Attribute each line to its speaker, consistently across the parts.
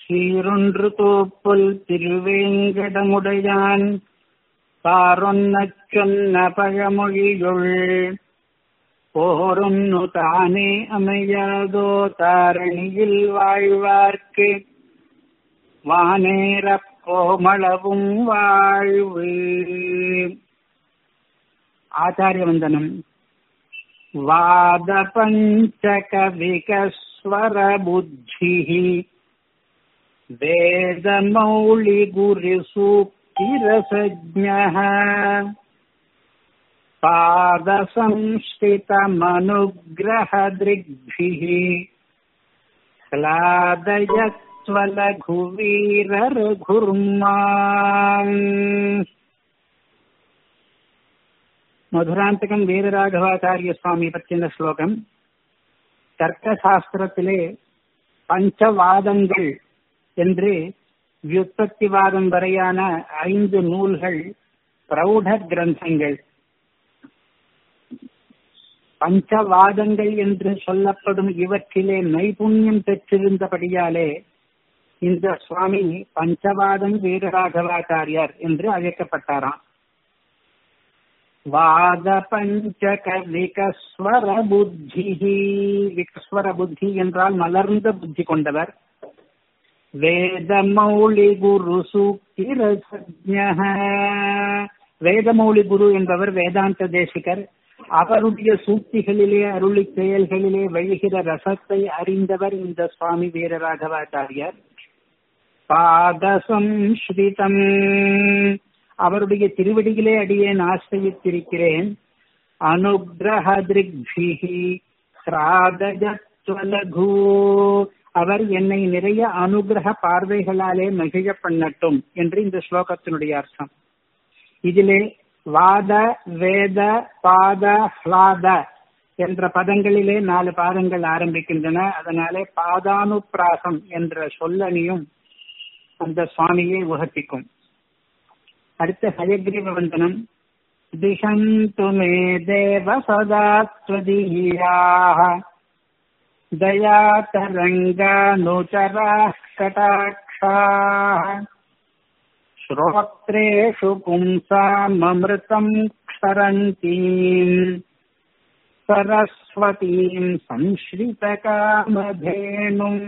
Speaker 1: சீரொன்று தோப்புல் திருவேங்கடமுடையான் தாரொன்னச் சொன்ன பழமொழியுள் போரொன்னு தானே அமையாதோ தாரணியில் வாழ்வார்க்கு வானேரப் கோமளவும் வாழ்வு ஆச்சாரிய வந்தனம் வாத பஞ்சக விகஸ்வர புத்தி வேத மௌளி குரு சூக்திரசஜ்ஞः पादसंस्थितमनुग्रहदृग्भिः ह्लादयत्वलघुवीररघुर्माम् மதுராந்தகம் வீரராகவாச்சாரிய சுவாமி பற்றின ஸ்லோகம் தர்க்க சாஸ்திரத்திலே பஞ்சவாதங்கள் என்று வியுற்பத்திவாதம் வரையான ஐந்து நூல்கள் பிரௌட கிரந்தங்கள் பஞ்சவாதங்கள் என்று சொல்லப்படும் இவற்றிலே நைபுண்ணியம் பெற்றிருந்தபடியாலே இந்த சுவாமி பஞ்சவாதம் வீரராகவாச்சாரியார் என்று அழைக்கப்பட்டாராம் வாத பஞ்சக விகஸ்வர புத்தி விகஸ்வர புத்தி என்றால் மலர்ந்த புத்தி கொண்டவர் வேத மௌளி குரு சூக்திரசஜ வேதமௌளி குரு என்பவர் வேதாந்த தேசிகர் அவருடைய சூக்திகளிலே அருளி செயல்களிலே வழிகிற ரசத்தை அறிந்தவர் இந்த சுவாமி வீரராகவாச்சாரியர் பாதசம்ஸ்ரிதம் அவருடைய திருவடிகளே அடியேன் ஆசிரியத்திருக்கிறேன் அனுகிரகதிருக்பிகி சிராதஜத்வலகு அவர் என்னை நிறைய அனுகிரக பார்வைகளாலே மகிழ பண்ணட்டும் என்று இந்த ஸ்லோகத்தினுடைய அர்த்தம் இதிலே வாத வேத பாத ஹ்லாத என்ற பதங்களிலே நாலு பாதங்கள் ஆரம்பிக்கின்றன அதனாலே பாதானுப்பிராசம் என்ற சொல்லணியும் அந்த சுவாமியை உகப்பிக்கும் அடுத்த ஹயக்ரீவ வந்தனம் திசந்து மே தேவ சதா त्वदीयाः दयातरङ्गानुचराः कटाक्षाः श्रोत्रेषु पुंसाममृतम् क्षरन्तीम् सरस्वतीम् संश्रितकामधेनुम्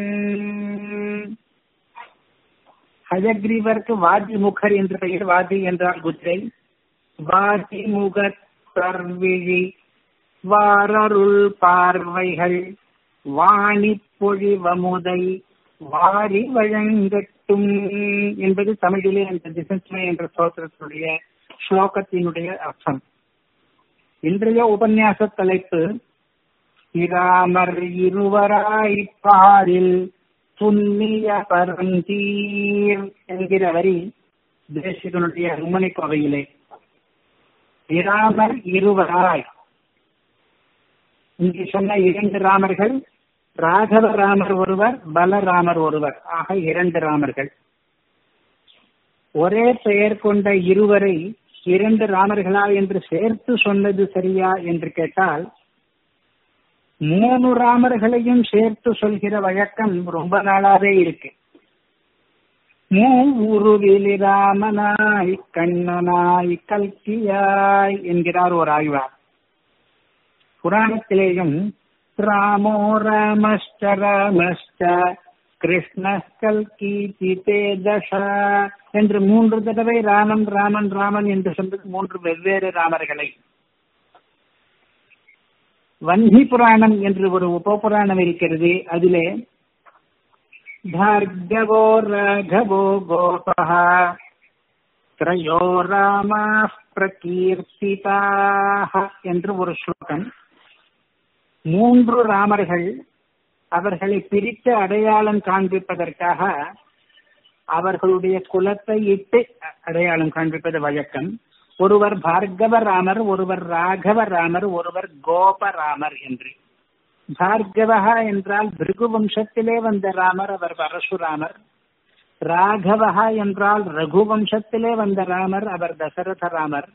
Speaker 1: ஹயக்ரீவருக்கு வாதி முகர் என்று பெயர் வாதி என்றால் குதிரை வாதி முகத் தர்விழி வாரருள் பார்வைகள் வாணி பொழிவமுதை வாரி வழங்கட்டும் என்பது தமிழிலே அந்த திசன்மை என்ற ஸ்தோத்திரத்தினுடைய ஸ்லோகத்தினுடைய அர்த்தம் இன்றைய உபன்யாச தலைப்பு இராமர் இருவராய் பாரில் புண்ணிய பரந்தீர் என்கிற வரி தேசிகனுடைய ருமணி கோவையிலே இராமர் இருவராய் இங்கு சொன்ன இரண்டு ராமர்கள் ராகவ ராமர் ஒருவர் பலராமர் ஒருவர் ஆக இரண்டு ராமர்கள் ஒரே பெயர் கொண்ட இருவரை இரண்டு ராமர்களா என்று சேர்த்து சொன்னது சரியா என்று கேட்டால் மூணு ராமர்களையும் சேர்த்து சொல்கிற வழக்கம் ரொம்ப நாளாவே இருக்கு மூ உருவிலி ராமனாய் கண்ணனாய் கல்கியாய் என்கிறார் ஒரு ஆய்வார் புராணத்திலேயும் ராமோ ராமஸ்ட ராமஸ்ட கிருஷ்ண கல்கி பிதே தசா என்று மூன்று தடவை ராமன் ராமன் ராமன் என்று சொன்னது மூன்று வெவ்வேறு ராமர்களை வன்னி புராணம் என்று ஒரு உபபுராணம் இருக்கிறது அதிலே பார்கவோ ராகவோ கோபா திரையோ ராமா பிரகீர்த்திதாக என்று ஒரு ஸ்லோகம் மூன்று ராமர்கள் அவர்களை பிரித்து அடையாளம் காண்பிப்பதற்காக அவர்களுடைய குலத்தை இட்டு அடையாளம் காண்பிப்பது வழக்கம் ஒருவர் பார்கவ ராமர் ஒருவர் ராகவ ராமர் ஒருவர் கோபராமர் என்று பார்கவா என்றால் பிருகு வம்சத்திலே வந்த ராமர் அவர் பரசுராமர் ராகவா என்றால் ரகு வம்சத்திலே வந்த ராமர் அவர் தசரத ராமர்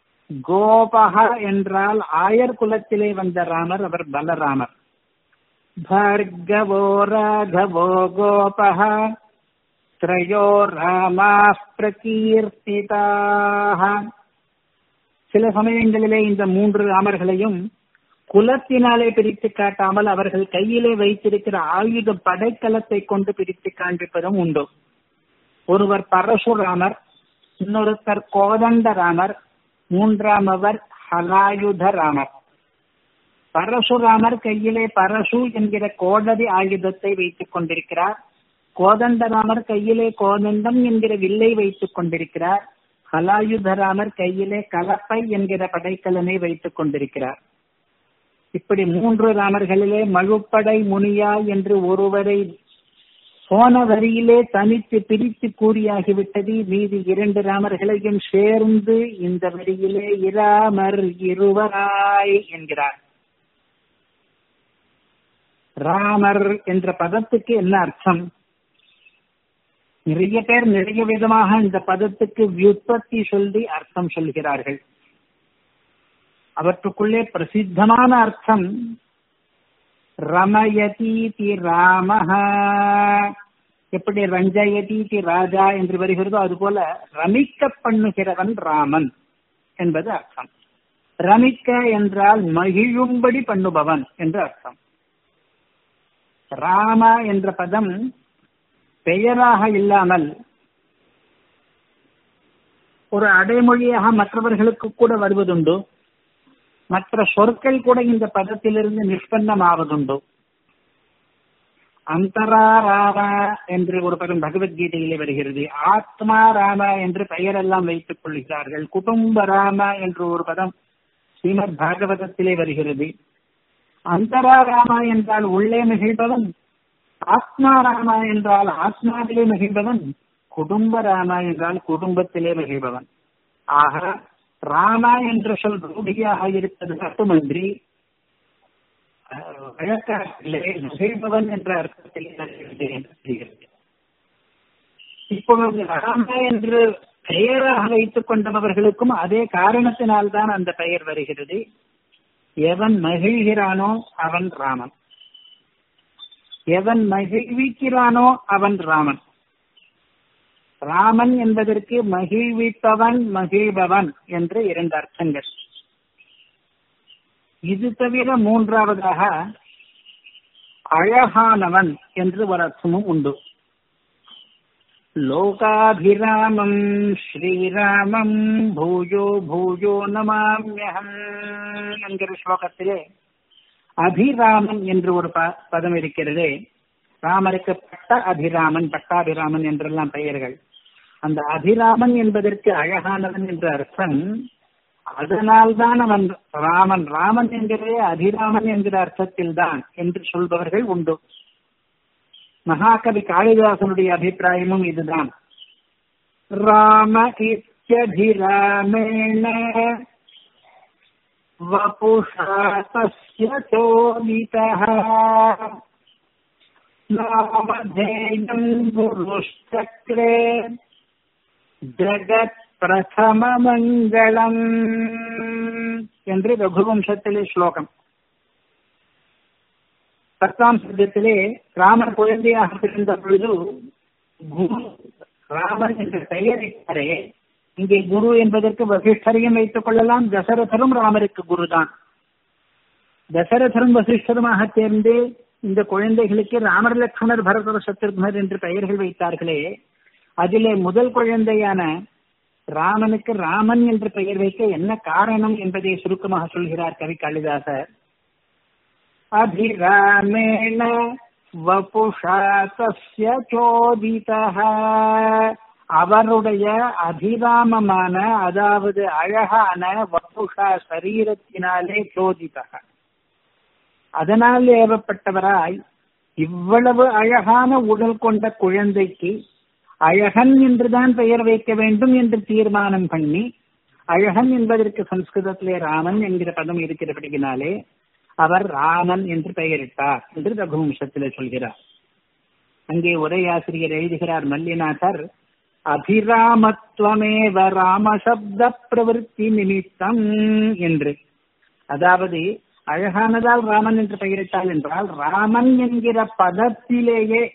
Speaker 1: கோபகா என்றால் ஆயர் குலத்திலே வந்த ராமர் அவர் பலராமர் भार्गवो राघवो गोपः त्रयो ராமாः பிரகீர்த்திதாக சில சமயங்களிலே இந்த மூன்று ராமர்களையும் குலத்தினாலே பிரித்து காட்டாமல் அவர்கள் கையிலே வைத்திருக்கிற ஆயுத படைக்கலத்தை கொண்டு பிரித்து காண்பிப்பதும் உண்டு ஒருவர் பரசுராமர் இன்னொருத்தர் கோதண்ட ராமர் மூன்றாமவர் ஹலாயுத ராமர் பரசுராமர் கையிலே பரசு என்கிற கோடதி ஆயுதத்தை வைத்துக் கொண்டிருக்கிறார் கோதண்டராமர் கையிலே கோதண்டம் என்கிற வில்லை வைத்துக் கொண்டிருக்கிறார் ஹலாயுதராமர் கையிலே கலப்பை என்கிற படைக்கலனை வைத்துக் கொண்டிருக்கிறார் இப்படி மூன்று ராமர்களிலே மழுப்படை முனியா என்று ஒருவரை போன வரியிலே தனித்து பிரித்து கூறியாகிவிட்டது மீதி இரண்டு ராமர்களையும் சேர்ந்து இந்த வரியிலே இராமர் இருவராய் என்கிறார் ராமர் என்ற பதத்துக்கு என்ன அர்த்தம் நிறைய பேர் நிறைய விதமாக இந்த பதத்துக்கு வியுற்பத்தி சொல்லி அர்த்தம் சொல்கிறார்கள் அவற்றுக்குள்ளே பிரசித்தமான அர்த்தம் ரமயதீதி ராமஹ எப்படி ரஞ்சயதீதி ராஜா என்று வருகிறதோ அதுபோல ரமிக்க பண்ணுகிறவன் ராமன் என்பது அர்த்தம் ரமிக்க என்றால் மகிழும்படி பண்ணுபவன் என்று அர்த்தம் ராம என்ற பதம் பெயராக இல்லாமல் ஒரு அடைமொழியாக மற்றவர்களுக்கு கூட வருவதுண்டு மற்ற சொற்கள் கூட இந்த பதத்திலிருந்து நிஷ்பன்னமாவதுண்டு அந்தரா ராம என்று ஒரு பதம் பகவத்கீதையிலே வருகிறது ஆத்மா ராம என்று பெயரெல்லாம் வைத்துக் கொள்கிறார்கள் குடும்ப ராம என்று ஒரு பதம் ஸ்ரீமத் பாகவதத்திலே வருகிறது அந்தரா ராமா என்றால் உள்ளே மகிழ்பவன் ஆத்மா ராமா என்றால் ஆத்மாவிலே மகிழ்பவன் குடும்ப ராமா என்றால் குடும்பத்திலே மகிழ்பவன் ஆக ராமா என்ற சொல் ரூடியாக இருப்பது மட்டுமன்றி வழக்கிலே மகிழ்பவன் என்ற அர்த்தத்தில் தெரிகிறது இப்பொழுது ராமா என்று பெயராக வைத்துக் கொண்டவர்களுக்கும் அதே காரணத்தினால்தான் அந்த பெயர் வருகிறது எவன் மகிழ்கிறானோ அவன் ராமன் எவன் மகிழ்விக்கிறானோ அவன் ராமன் ராமன் என்பதற்கு மகிழ்விப்பவன் மகிழ்பவன் என்று இரண்டு அர்த்தங்கள் இது தவிர மூன்றாவதாக அழகானவன் என்று ஒரு அர்த்தமும் உண்டு லோகாபிராமம் ஸ்ரீராமம் பூஜோ பூஜோ நமாமியகம் என்கிற ஸ்லோகத்திலே அபிராமன் என்று ஒரு பதம் இருக்கிறது ராமருக்கு பட்ட அபிராமன் பட்டாபிராமன் என்றெல்லாம் பெயர்கள் அந்த அபிராமன் என்பதற்கு அழகானவன் என்ற அர்த்தம் அதனால்தான் அவன் ராமன் ராமன் என்கிறதே அபிராமன் என்கிற அர்த்தத்தில் தான் என்று சொல்பவர்கள் உண்டு மகாகவி காளிதாசனுடைய அபிப்பிராயமும் இதுதான் ராம இத்தியபிராமேண வபுஷா தஸ்ய சோதிதः நாமதேயம் குருஷ்சக்ரே ஜகத் பிரதம மங்களம் என்று ரகுவம்சத்திலே ஸ்லோகம் பத்தாம் சத்தியத்திலே ராமர் குழந்தையாக பிறந்த பொழுது குரு ராமன் என்ற பெயரிட்டாரே இங்கே குரு என்பதற்கு வசிஷ்டரையும் வைத்துக் கொள்ளலாம் தசரதரும் ராமருக்கு குருதான் தசரதரும் வசிஷ்டருமாக சேர்ந்து இந்த குழந்தைகளுக்கு ராமர் லட்சுமணர் பரதர் சத்ருக்னர் என்று பெயர்கள் வைத்தார்களே அதிலே முதல் குழந்தையான ராமனுக்கு ராமன் என்று பெயர் வைக்க என்ன காரணம் என்பதை சுருக்கமாக சொல்கிறார் கவி காளிதாசர் அபிராமேண வபுஷா தஸ்ய சோதிதः அவருடைய அபிராமமான அதாவது அழகான வபுஷா சரீரத்தினாலே சோதிதக அதனால் ஏவப்பட்டவராய் இவ்வளவு அழகான உடல் கொண்ட குழந்தைக்கு அழகன் என்றுதான் பெயர் வைக்க வேண்டும் என்று தீர்மானம் பண்ணி அழகன் என்பதற்கு சம்ஸ்கிருதத்திலே ராமன் என்கிற பதம் இருக்கிறபடியினாலே அவர் ராமன் என்று பெயரிட்டார் என்று ரகுவம்சத்திலே சொல்கிறார் அங்கே உரையாசிரியர் எழுதுகிறார் மல்லிநாதர் அபிராமத்துவமேவ ராமசப்த பிரவருத்தி நிமித்தம் என்று அதாவது அழகானதால் ராமன் என்று பெயரிட்டால் என்றால் ராமன் என்கிற பதத்திலேயே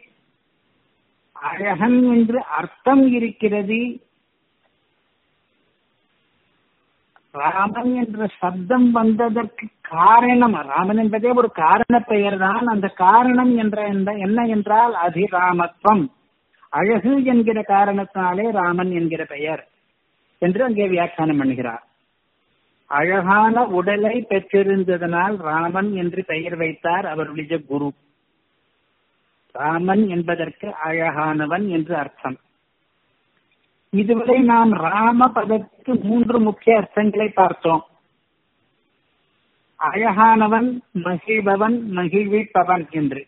Speaker 1: அழகன் என்று அர்த்தம் இருக்கிறது ராமன் என்ற சப்தம் வந்ததற்கு காரணம் ராமன் என்பதே ஒரு காரண பெயர் தான் அந்த காரணம் என்ற என்ன என்றால் அதிராமத்துவம் அழகு என்கிற காரணத்தினாலே ராமன் என்கிற பெயர் என்று அங்கே வியாக்கியானம் பண்ணுகிறார் அழகான உடலை பெற்றிருந்ததனால் ராமன் என்று பெயர் வைத்தார் அவருடைய குரு ராமன் என்பதற்கு அழகானவன் என்று அர்த்தம் இதுவரை நாம் ராம பதத்துக்கு மூன்று முக்கிய அர்த்தங்களை பார்த்தோம் அழகானவன் மகிழ்பவன் மகிழ்விப்பவன் என்று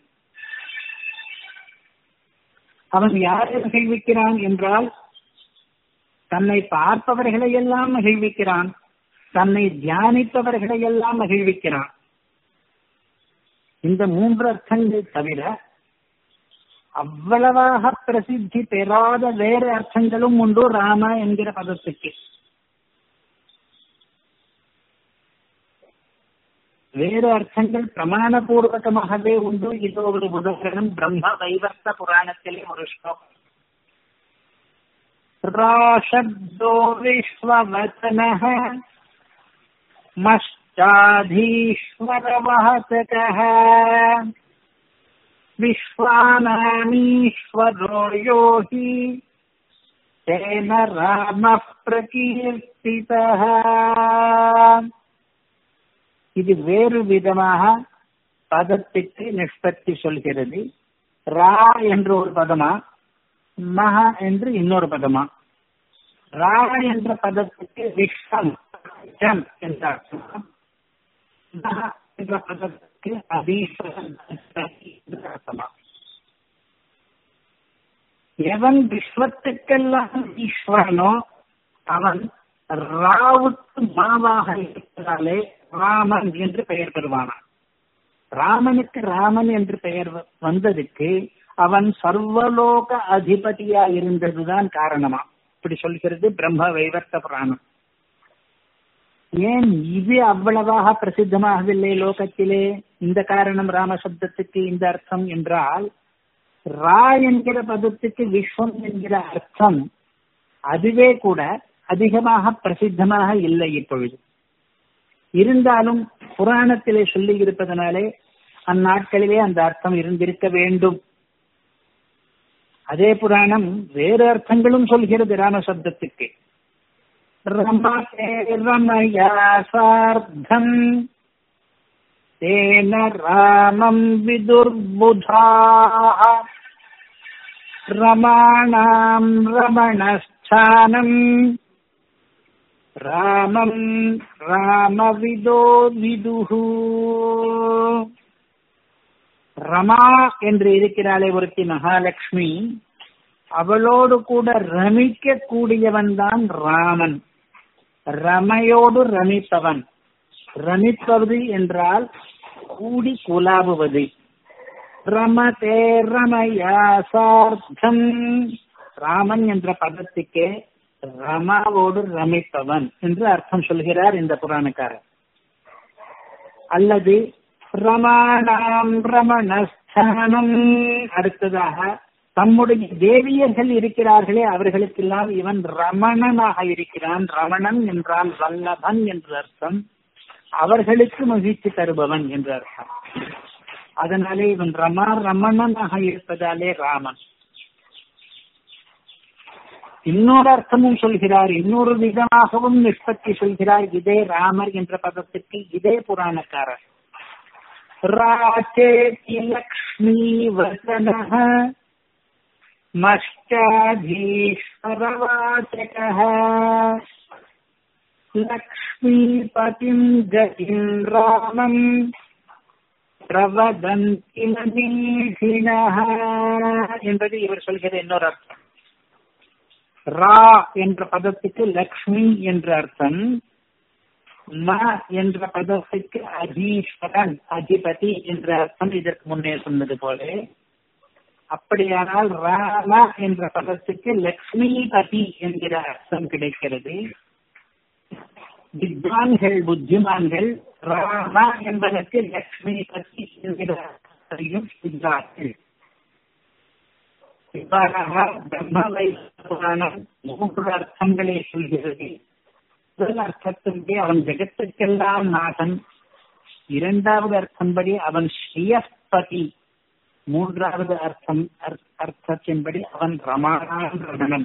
Speaker 1: அவன் யாரை மகிழ்விக்கிறான் என்றால் தன்னை பார்ப்பவர்களை எல்லாம் மகிழ்விக்கிறான் தன்னை தியானிப்பவர்களை எல்லாம் மகிழ்விக்கிறான் இந்த மூன்று அர்த்தங்கள் தவிர அவ்வளவாக பிரசித்தி பெறாத வேறு அர்த்தங்களும் உண்டு ராம என்கிற பதத்துக்கு வேறு அர்த்தங்கள் பிரமாணபூர்வகமாகவே உண்டு இது ஒரு உதாரணம் பிரம்ம வைவர்த்த புராணத்திலே ஒரு ஸ்லோகம் ராஷப்தோ விஸ்வவச்சனः मश्चाधीश्वरवाचकः विश्वानामीश्वरो यो हि तेन रामः प्रकीर्तितः இது வேறு விதமாக பதத்துக்கு நிஷ்பத்தி சொல்கிறது ரா என்று ஒரு பதமா மக என்று இன்னொரு பதமா ரா என்ற பதத்துக்கு விஸ்வம் என்ற அர்த்தம் மக என்ற பதத்துக்கு அதீஸ்வரன் என்ற அர்த்தமா எவன் விஸ்வத்துக்கெல்லாம் ஈஸ்வரனோ அவன் ராவுக்கு மாவாக இருப்பதாலே ராமன் என்று பெயர் பெறுவானான் ராமனுக்கு ராமன் என்று பெயர் வந்ததுக்கு அவன் சர்வலோக அதிபதியா இருந்ததுதான் காரணமா இப்படி சொல்கிறது பிரம்ம வைவர்த்த புராணம் ஏன் இது அவ்வளவாக பிரசித்தமாகவில்லை லோகத்திலே இந்த காரணம் ராம சப்தத்துக்கு இந்த அர்த்தம் என்றால் ரா என்கிற பதத்துக்கு விஸ்வம் என்கிற அர்த்தம் அதுவே கூட அதிகமாக பிரசித்தமாக இல்லை இப்பொழுது இருந்தாலும் புராணத்திலே சொல்லி இருப்பதனாலே அந்நாட்களிலே அந்த அர்த்தம் இருந்திருக்க வேண்டும் அதே புராணம் வேறு அர்த்தங்களும் சொல்கிறது ராம சப்தத்துக்கு ரமயா சார்த்தம் தேன ராமம் விதுர்புதா ரமாணாம் ரமணஸ்தானம் ராமம் ராமவிதோ விதுஹு ரமா என்று இருக்கிறாளே ஒருத்தி மகாலட்சுமி அவளோடு கூட ரமிக்க கூடியவன் தான் ராமன் ரமையோடு ரமிப்பவன் ரமிப்பது என்றால் கூடி குலாவுவது ரமதே ரமயா சார்த்தம் ராமன் என்ற பதத்துக்கே ரமாவோடு ரமிப்பவன் என்று அர்த்தம் சொல்கிறார் இந்த புராணக்காரர் அல்லது ரமாணாம் ரமணஸ்தானம் அடுத்ததாக தம்முடைய தேவியர்கள் இருக்கிறார்களே அவர்களுக்கெல்லாம் இவன் ரமணனாக இருக்கிறான் ரமணன் என்றால் வல்லபன் என்று அர்த்தம் அவர்களுக்கு மகிழ்ச்சி தருபவன் என்று அர்த்தம் அதனாலே இவன் ரமா ரமணனாக இருப்பதாலே ராமன் இன்னொரு அர்த்தமும் சொல்கிறார் இன்னொரு விதமாகவும் நிஷ்பத்தி சொல்கிறார் இதே ராமர் என்ற பதத்துக்கு இதே புராணக்காரர் ராச்சேதி லக்ஷ்மி வசனः மஷ்டாதீஸ்வரவாச்சகः லக்ஷ்மீபதிம் கதிம் ராமம் பிரவதந்தி நதீஷிணः என்பது இவர் சொல்கிற இன்னொரு அர்த்தம் ரா என்ற பதத்துக்கு லக்ஷ்மி என்ற அர்த்தம் ம என்ற பதத்துக்கு அதீஸ்வரன் அதிபதி என்ற அர்த்தம் இதற்கு முன்னே சொன்னது போல அப்படியானால் ராம என்ற பதத்துக்கு லக்ஷ்மிபதி என்கிற அர்த்தம் கிடைக்கிறது வித்வான்கள் புத்திமான்கள் ராமா என்பதற்கு லக்ஷ்மி பத்தி என்கிறதையும் சொல்கிறார்கள் இவ்வாறாக பிரம்ம புராணம் மூன்று அர்த்தங்களை சொல்கிறது முதல் அர்த்தத்தின்படி அவன் ஜெகத்துக்கெல்லாம் நாதன் இரண்டாவது அர்த்தம்படி அவன் ஸ்ரீயஸ்பதி மூன்றாவது அர்த்தம் அர்த்தத்தின்படி அவன் ரமானான் ரமணன்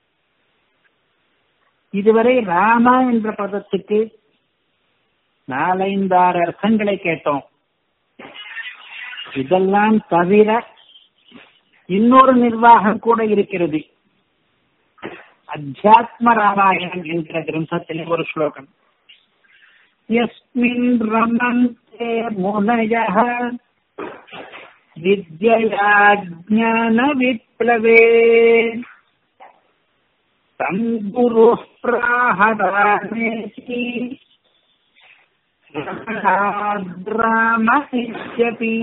Speaker 1: இதுவரை ராமா என்ற பதத்துக்கு நாலைந்தாறு அர்த்தங்களை கேட்டோம் இதெல்லாம் தவிர இன்னொரு நிர்வாகம் கூட இருக்கிறது அத்தியாத்ம ராமாயணம் என்கிற கிரந்தத்திலே ஒரு ஸ்லோகம் யஸ்மின் ரமந்தே முனய வித்யா ஜான விப்ளவே தம் குரு பிராஹராமேசி ராம இஷ்யபி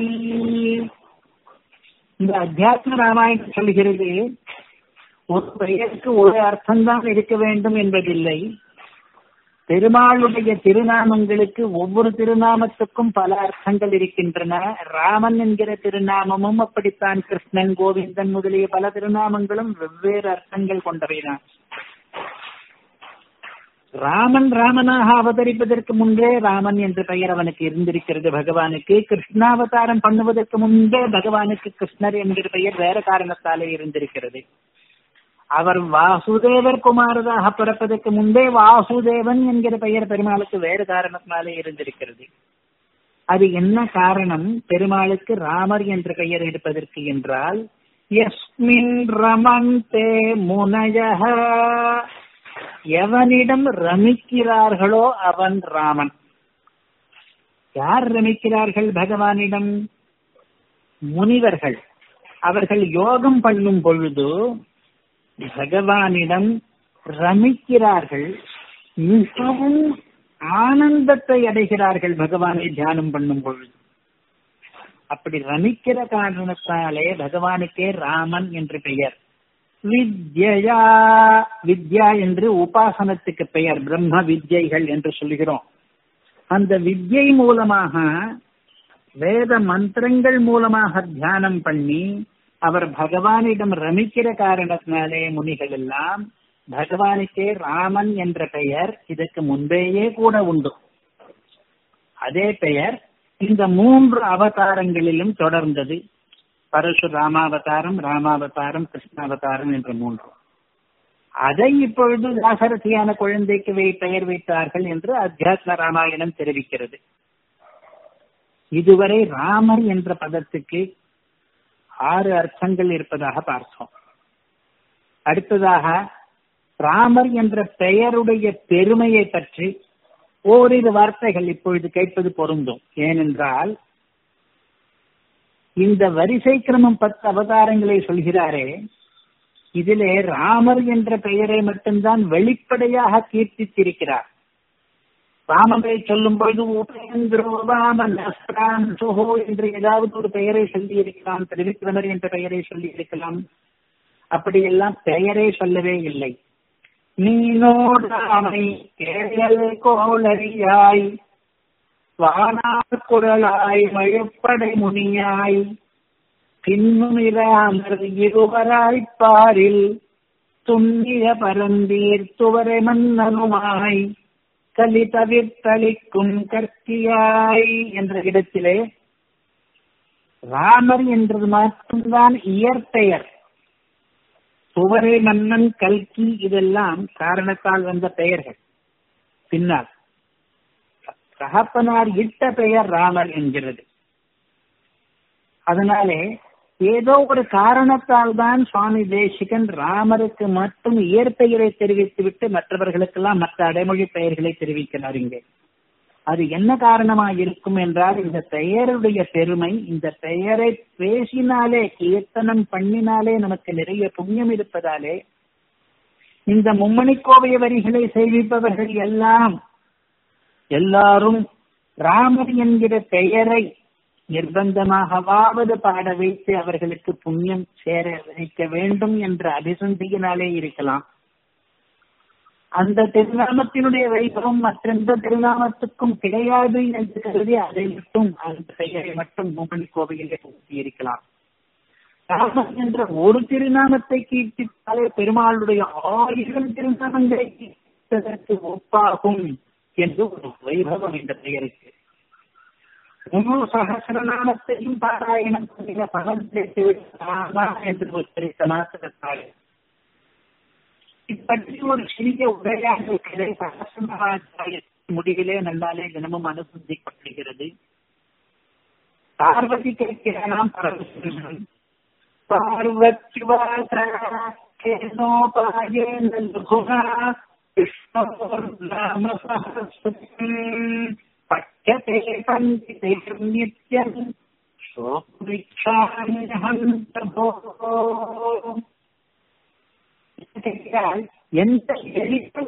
Speaker 1: இந்த அத்தியாத்ம ராமாயணம் சொல்கிறது ஒரு பெயருக்கு ஒரு அர்த்தம்தான் இருக்க வேண்டும் என்பதில்லை பெருமாளுடைய திருநாமங்களுக்கு ஒவ்வொரு திருநாமத்துக்கும் பல அர்த்தங்கள் இருக்கின்றன ராமன் என்கிற திருநாமமும் அப்படித்தான் கிருஷ்ணன் கோவிந்தன் முதலிய பல திருநாமங்களும் வெவ்வேறு அர்த்தங்கள் கொண்டவைதான் ராமன் ராமனாக அவதரிப்பதற்கு முன்பே ராமன் என்ற பெயர் அவனுக்கு இருந்திருக்கிறது பகவானுக்கு கிருஷ்ணாவதாரம் பண்ணுவதற்கு முன்பே பகவானுக்கு கிருஷ்ணர் என்கிற பெயர் வேற காரணத்தாலே இருந்திருக்கிறது அவர் வாசுதேவர் குமாரதாக பிறப்பதற்கு முன்பே வாசுதேவன் என்கிற பெயர் பெருமாளுக்கு வேறு காரணத்தினாலே இருந்திருக்கிறது அது என்ன காரணம் பெருமாளுக்கு ராமர் என்ற பெயர் எடுப்பதற்கு என்றால் எஸ்மின் ரமந்தே முனயக எவனிடம் ரமிக்கிறார்களோ அவன் ராமன் யார் ரமிக்கிறார்கள் பகவானிடம் முனிவர்கள் அவர்கள் யோகம் பண்ணும் பொழுது பகவானிடம் ரமிக்கிறார்கள் மிகவும் ஆனந்தத்தை அடைகிறார்கள் பகவானை தியானம் பண்ணும் பொழுது அப்படி ரமிக்கிற காரணத்தாலே பகவானுக்கே ராமன் என்று பெயர் வித்யா வித்யா என்று உபாசனத்துக்கு பெயர் பிரம்ம வித்யைகள் என்று சொல்கிறோம் அந்த வித்யை மூலமாக வேத மந்திரங்கள் மூலமாக தியானம் பண்ணி அவர் பகவானிடம் ரமிக்கிற காரணத்தினாலே முனிகள் எல்லாம் பகவானுக்கே ராமன் என்ற பெயர் இதற்கு முன்பேயே கூட உண்டு அதே பெயர் இந்த மூன்று அவதாரங்களிலும் தொடர்ந்தது பரசுராமாவதாரம் ராமாவதாரம் கிருஷ்ணாவதாரம் என்ற மூன்று அதை இப்பொழுது தாசரதியான குழந்தைக்கு வை பெயர் வைத்தார்கள் என்று அத்தியாத்ம ராமாயணம் தெரிவிக்கிறது இதுவரை ராமர் என்ற பதத்துக்கு ஆறு அர்த்தங்கள் இருப்பதாக பார்த்தோம் அடுத்ததாக ராமர் என்ற பெயருடைய பெருமையை பற்றி ஓரிரு வார்த்தைகள் இப்பொழுது கேட்பது பொருந்தும் ஏனென்றால் இந்த வரிசை கிரமம் பத்து அவதாரங்களை சொல்கிறாரே இதிலே ராமர் என்ற பெயரை மட்டும்தான் வெளிப்படையாக கீர்த்தித்திருக்கிறார் ராமரை சொல்லும் பொழுது உபேந்திரோ ராமன் அஸ்ரான்சோஹோ என்று ஏதாவது ஒரு பெயரை சொல்லி இருக்கலாம் திருவிக்கிரமர் என்ற பெயரை சொல்லி இருக்கலாம் அப்படியெல்லாம் பெயரே சொல்லவே இல்லை நீனோடாமை கேயல் கோளரியாய் வானார் குரலாய் மழப்படை முனியாய் பின்னுமிராமர் இருவராய் பாரில் துண்ணிய பரந்தீர் துவரை மன்னனுமாய் கலி தவிர்த்தளிக்கும் கற்கியாய் என்ற இடத்திலே ராமர் என்றது மட்டும்தான் இயற்பெயர் துவரை மன்னன் கல்கி இதெல்லாம் காரணத்தால் வந்த பெயர்கள் பின்னால் தகப்பனார் இட்ட பெயர் ராமர் என்கிறது அதனாலே ஏதோ ஒரு காரணத்தால் தான் சுவாமி தேசிகன் ராமருக்கு மட்டும் இயற்பெயரை தெரிவித்துவிட்டு மற்றவர்களுக்கெல்லாம் மற்ற அடைமொழி பெயர்களை தெரிவிக்கிறார் இங்கே அது என்ன காரணமாக இருக்கும் என்றால் இந்த பெயருடைய பெருமை இந்த பெயரை பேசினாலே கீர்த்தனம் பண்ணினாலே நமக்கு நிறைய புண்ணியம் இருப்பதாலே இந்த மும்மணி கோவை வரிகளை செய்விப்பவர்கள் எல்லாம் எல்லாரும் ராமர் என்கிற பெயரை நிர்பந்தமாகவாவது பாட வைத்து அவர்களுக்கு புண்ணியம் சேர வைக்க வேண்டும் என்ற அபிசந்தியினாலே இருக்கலாம் அந்த திருநாமத்தினுடைய வைபவம் மற்றெந்த திருநாமத்துக்கும் கிடையாது என்று கருதி அதை மட்டும் அந்த பெயரை மட்டும் மூமணி கோவையிலே இருக்கலாம் ராமன் என்ற ஒரு திருநாமத்தை கீர்த்தித்தாலே பெருமாளுடைய ஆயிரம் திருநாமங்களை கீர்த்ததற்கு ஒப்பாகும் என்று ஒரு வைபவம் இந்த பெயருக்கு முழு சகசிரநாமத்தையும் பாராயணம் பண்ணின பலன் ராமா என்று உச்சரித்த மாத்திரத்தாலே இப்பற்றி ஒரு சிறிய உரையாக இருக்கிறது சகசிரநாமாச்சாரிய முடிவிலே நல்லாலே தினமும் அனுசந்திக்கப்படுகிறது பார்வதி கேட்கிறானாம் பரமசிவன் பார்வத்யுவாசேனோபாயேன லகுனா விஷ்ணோர்நாமசஹஸ்ரம் பட்யதே பண்டிதே நித்யம் சோபிக்ஷாமிஹந்தபோ எந்த எளிய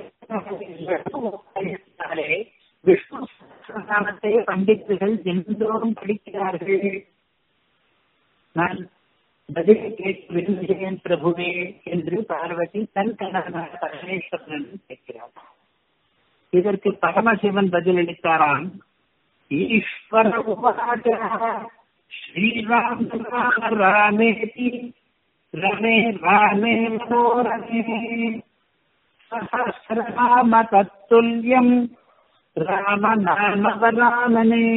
Speaker 1: உபாயத்தாலே விஷ்ணு சகசிரநாமத்தை பண்டிதர்கள் எந்தோறும் படிக்கிறார்கள் நான் பதில் கேட்டு விரும்புகிறேன் பிரபுவே என்று பார்வதி தன் கணவனான பரமேஸ்வரன் கேட்கிறார் இதற்கு பரமசிவன் பதிலளித்தாராம் ஈஸ்வர உபாஜ ஸ்ரீராம் ராமேதி ரமே ராமே மனோரமே சஹசிரநாம தத்துல்யம் ராம நாமவராமனே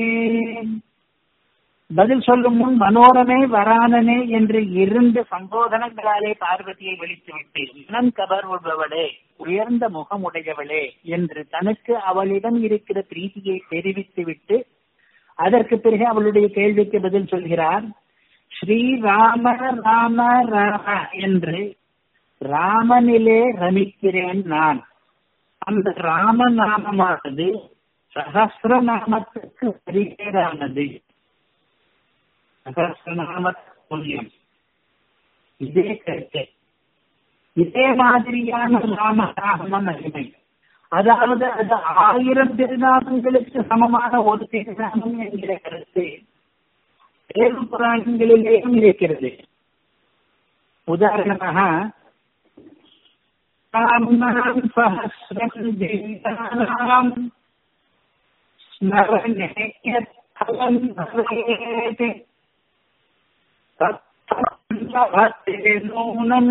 Speaker 1: பதில் சொல்லும் முன் மனோரமே வரானனே என்று இரண்டு சம்போதனங்களாலே பார்வதியை விழித்துவிட்டு இளம் கவர்வுபவளே உயர்ந்த முகமுடையவளே என்று தனக்கு அவளிடம் இருக்கிற பிரீதியை தெரிவித்துவிட்டு அதற்கு பிறகு அவளுடைய கேள்விக்கு பதில் சொல்கிறார் ஸ்ரீராம ராம ராம என்று ராமனிலே ரமிக்கிறேன் நான் அந்த ராமநாமமானது சகசிரநாமத்துக்கு பரிகேடானது சகசிரநாம புண்ணியம் இதே கருத்து இதே மாதிரியான ராமநாம மகிமை அதாவது அது ஆயிரம் திருநாமங்களுக்கு சமமான ஒரு திருநாமம் என்கிற கருத்து வேறு புராணங்களிலேயும் இருக்கிறது உதாரணமாக ராமநாம் சஹசிரம் தேவானாம் ஸ்மரணே ஃபலம் பவேத் நூனம்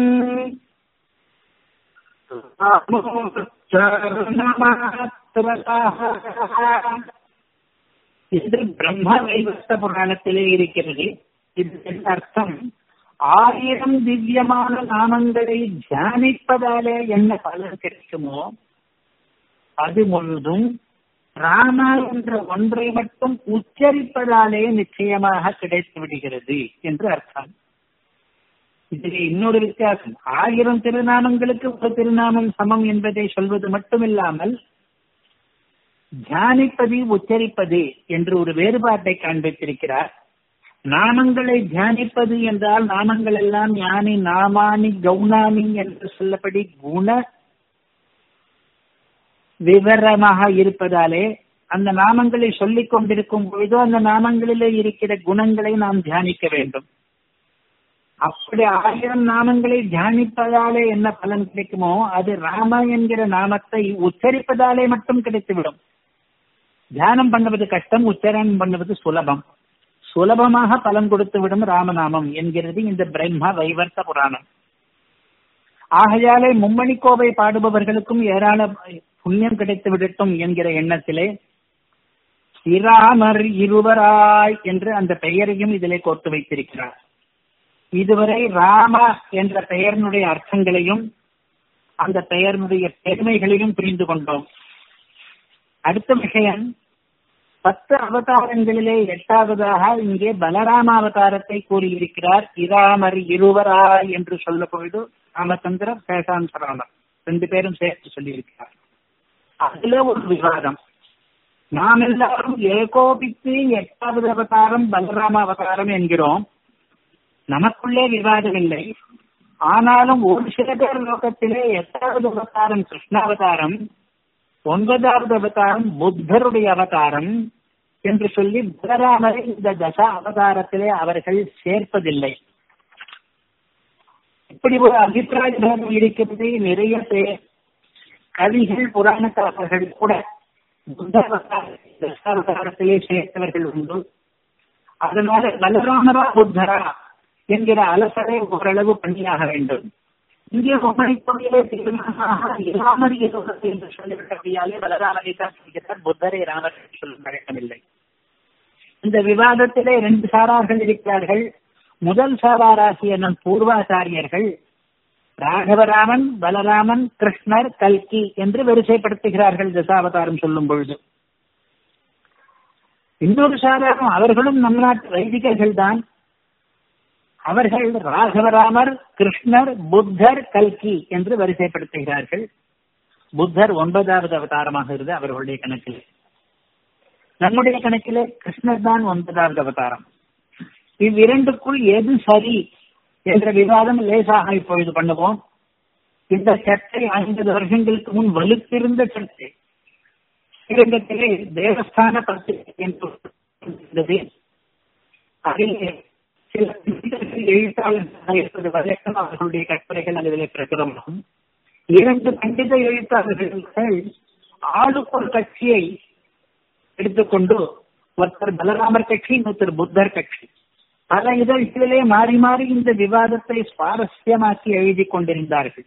Speaker 1: இது பிரம்ம வைவஸ்த புராணத்திலே இருக்கிறது இது அர்த்தம் ஆயிரம் திவ்யமான நாமங்களை தியானிப்பதாலே என்ன பலன் கிடைக்குமோ அது முழுதும் ராமா என்ற ஒன்றை மட்டும் உச்சரிப்பதாலே நிச்சயமாக கிடைத்து விடுகிறது என்று அர்த்தம் இதில் இன்னொரு வித்தியாசம் ஆயிரம் திருநாமங்களுக்கு ஒரு திருநாமம் சமம் என்பதை சொல்வது மட்டுமில்லாமல் தியானிப்பது உச்சரிப்பது என்று ஒரு வேறுபாட்டை காண்பித்திருக்கிறார் நாமங்களை தியானிப்பது என்றால் நாமங்கள் எல்லாம் ஞானி நாமானி கௌனானி என்று சொல்லப்படி குண விவரமாக இருப்பதாலே அந்த நாமங்களை சொல்லிக் கொண்டிருக்கும் பொழுதோ அந்த நாமங்களிலே இருக்கிற குணங்களை நாம் தியானிக்க வேண்டும் அப்படி ஆயிரம் நாமங்களை தியானிப்பதாலே என்ன பலன் கிடைக்குமோ அது ராம என்கிற நாமத்தை உச்சரிப்பதாலே மட்டும் கிடைத்துவிடும் தியானம் பண்ணுவது கஷ்டம் உச்சரணம் பண்ணுவது சுலபம் சுலபமாக பலன் கொடுத்து விடும் ராமநாமம் என்கிறது இந்த பிரம்ம வைவர்த்த புராணம் ஆகையாலே மும்மணி கோவை பாடுபவர்களுக்கும் ஏராள புண்ணியம் கிடைத்து விடட்டும் என்கிற எண்ணத்திலே ஸ்ரீராமர் இருவராய் என்று அந்த பெயரையும் இதிலே கோர்த்து வைத்திருக்கிறார் இதுவரை ராம என்ற பெயரினுடைய அர்த்தங்களையும் அந்த பெயரினுடைய பெருமைகளையும் புரிந்து கொண்டோம் அடுத்த விஷயம் பத்து அவதாரங்களிலே எட்டாவதாக இங்கே பலராம அவதாரத்தை கூறியிருக்கிறார் இராமர் இருவராய் என்று சொல்ல பொழுது ராமச்சந்திரர் சேஷாந்தராமர் ரெண்டு பேரும் சேர்த்து சொல்லியிருக்கிறார் அதுல ஒரு விவாதம் நாம் எல்லாரும் ஏகோபித்து எட்டாவது அவதாரம் பலராம அவதாரம் என்கிறோம் நமக்குள்ளே விவாதம் இல்லை ஆனாலும் ஒரு சில பேர் லோகத்திலே எட்டாவது அவதாரம் கிருஷ்ணாவதாரம் ஒன்பதாவது அவதாரம் புத்தருடைய அவதாரம் என்று சொல்லி பலராமரை இந்த தச அவதாரத்திலே அவர்கள் சேர்ப்பதில்லை இப்படி ஒரு அபிப்பிராய பேதம் இருக்கிறது நிறைய பேர் கவிகள் புராணக்காரர்கள் கூட புத்தாவதாரத்திலே சேர்த்தவர்கள் உண்டு அதனால பலராமரா புத்தரா என்கிற அலசலை ஓரளவு பண்ணியாக வேண்டும் இங்கே உண்மைக்குள்ளே தீர்மானமாக இராமர் இருவது என்று சொல்லிவிட்டபடியாலே பலராமரை தான் சொல்கிறார் புத்தரை ராமர் சொல்லும் பழக்கமில்லை இந்த விவாதத்திலே ரெண்டு சாரார்கள் இருக்கிறார்கள் முதல் சாராராகிய நம் பூர்வாச்சாரியர்கள் ராகவராமன் பலராமன் கிருஷ்ணர் கல்கி என்று வரிசைப்படுத்துகிறார்கள் தசாவதாரம் சொல்லும் பொழுது இன்னொரு சாராரும் அவர்களும் நம் நாட்டு வைதிகர்கள் தான் அவர்கள் ராகவராமர் கிருஷ்ணர் புத்தர் கல்கி என்று வரிசைப்படுத்துகிறார்கள் புத்தர் ஒன்பதாவது அவதாரமாக இருந்து அவர்களுடைய கணக்கில் நம்முடைய கணக்கிலே கிருஷ்ணர் தான் ஒன்பதாவது அவதாரம் இவ்விரண்டுக்குள் எது சரி என்ற விவாதம் லேசாக இப்பொழுது பண்ணுவோம் இந்த சர்ச்சை ஐம்பது வருஷங்களுக்கு முன் வலுத்திருந்த சர்ச்சை ஸ்ரீரங்கத்திலே தேவஸ்தான பத்திரிகை என்று இருந்தது அதிலே சில எழுத்தாளர்களாக இருப்பது வழக்கம் அவர்களுடைய கட்டுரைகள் அதிலே பிரசுரமாகும் இரண்டு பண்டித எழுத்தாளர்கள் ஆளுக்கு ஒரு கட்சியை எடுத்துக்கொண்டு ஒருத்தர் பலராமர் கட்சி இன்னொருத்தர் புத்தர் கட்சி பல இதழ்களிலே மாறி மாறி இந்த விவாதத்தை சுவாரஸ்யமாக்கி எழுதி கொண்டிருந்தார்கள்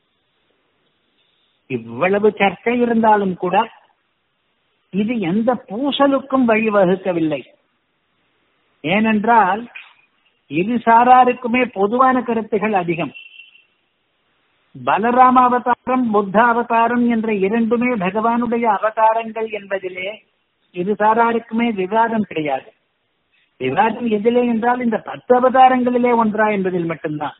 Speaker 1: இவ்வளவு சர்ச்சை இருந்தாலும் கூட இது எந்த பூசலுக்கும் வழிவகுக்கவில்லை ஏனென்றால் இரு சாராருக்குமே பொதுவான கருத்துகள் அதிகம் பலராம அவதாரம் புத்த அவதாரம் என்ற இரண்டுமே பகவானுடைய அவதாரங்கள் என்பதிலே இரு சாராருக்குமே விவாதம் கிடையாது விவாதம் எதிலே என்றால் இந்த பத்து அவதாரங்களிலே ஒன்றா என்பதில் மட்டும்தான்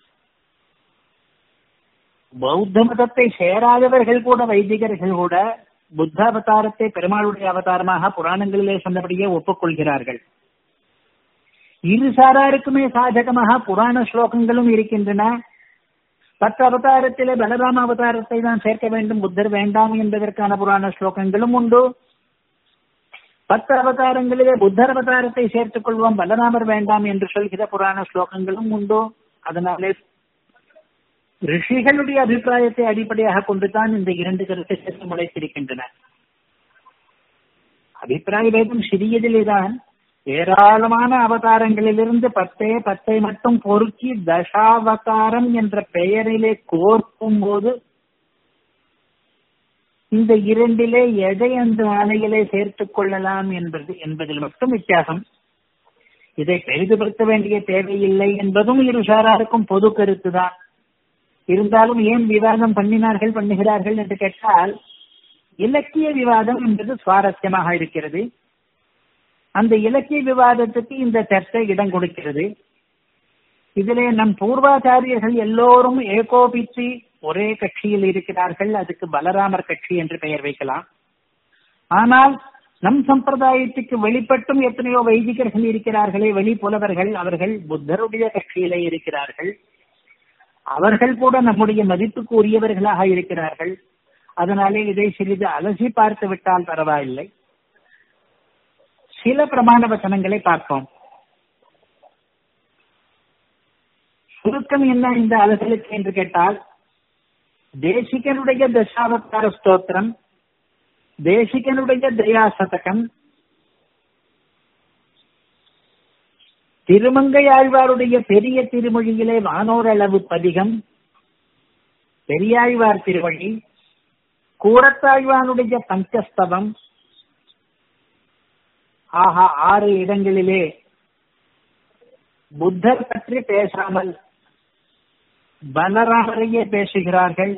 Speaker 1: பௌத்த மதத்தை சேராதவர்கள் கூட வைதிகர்கள் கூட புத்த அவதாரத்தை பெருமாளுடைய அவதாரமாக புராணங்களிலே சொன்னபடியே ஒப்புக்கொள்கிறார்கள் இரு சாராருக்குமே சாதகமாக புராண ஸ்லோகங்களும் இருக்கின்றன பத்து அவதாரத்திலே பலராம அவதாரத்தை தான் சேர்க்க வேண்டும் புத்தர் வேண்டாம் என்பதற்கான புராண ஸ்லோகங்களும் உண்டு பத்து அவதாரங்களிலே புத்தர் அவதாரத்தை சேர்த்துக் கொள்வோம் பலராமர் வேண்டாம் என்று சொல்கிற புராண ஸ்லோகங்களும் உண்டு அதனாலே ரிஷிகளுடைய அபிப்பிராயத்தை அடிப்படையாக கொண்டுதான் இந்த இரண்டு கருத்தை சேர்த்து முளைத்திருக்கின்றன அபிப்பிராய வேதம் சிறியதிலேதான் ஏராளமான அவதாரங்களிலிருந்து பத்தே பத்தை மட்டும் பொறுக்கி தசாவதாரம் என்ற பெயரிலே கோர்க்கும் போது இந்த இரண்டிலே எதை அந்த ஆணையிலே சேர்த்துக் கொள்ளலாம் என்பது என்பதில் மட்டும் வித்தியாசம் இதை பெரிதுபடுத்த வேண்டிய தேவையில்லை என்பதும் இரு சாராருக்கும் பொது கருத்துதான் இருந்தாலும் ஏன் விவாதம் பண்ணினார்கள் பண்ணுகிறார்கள் என்று கேட்டால் இலக்கிய விவாதம் என்பது சுவாரஸ்யமாக இருக்கிறது அந்த இலக்கிய விவாதத்துக்கு இந்த சர்ச்சை இடம் கொடுக்கிறது இதிலே நம் பூர்வாச்சாரியர்கள் எல்லோரும் ஏகோபித்து ஒரே கட்சியில் இருக்கிறார்கள் அதுக்கு பலராமர் கட்சி என்று பெயர் வைக்கலாம் ஆனால் நம் சம்பிரதாயத்துக்கு வெளிப்பட்டும் எத்தனையோ வைதிகர்கள் இருக்கிறார்களே வெளிப்புலவர்கள் அவர்கள் புத்தருடைய கட்சியிலே இருக்கிறார்கள் அவர்கள் கூட நம்முடைய மதிப்புக்கு உரியவர்களாக இருக்கிறார்கள் அதனாலே இதை சிறிது அலசி பார்த்து விட்டால் பரவாயில்லை சில பிரமாண வசனங்களை பார்ப்போம் சுருக்கம் என்ன இந்த அலசலுக்கு என்று கேட்டால் தேசிகனுடைய தசாவதார ஸ்தோத்திரம் தேசிகனுடைய தயாசதகம் திருமங்கையாழ்வாருடைய பெரிய திருமொழியிலே வானோரளவு பதிகம் பெரியாழ்வார் திருவழி கூரத்தாழ்வானுடைய பஞ்சஸ்தவம் ஆஹா ஆறு இடங்களிலே புத்தர் பற்றி பேசாமல் பலராமரையே பேசுகிறார்கள்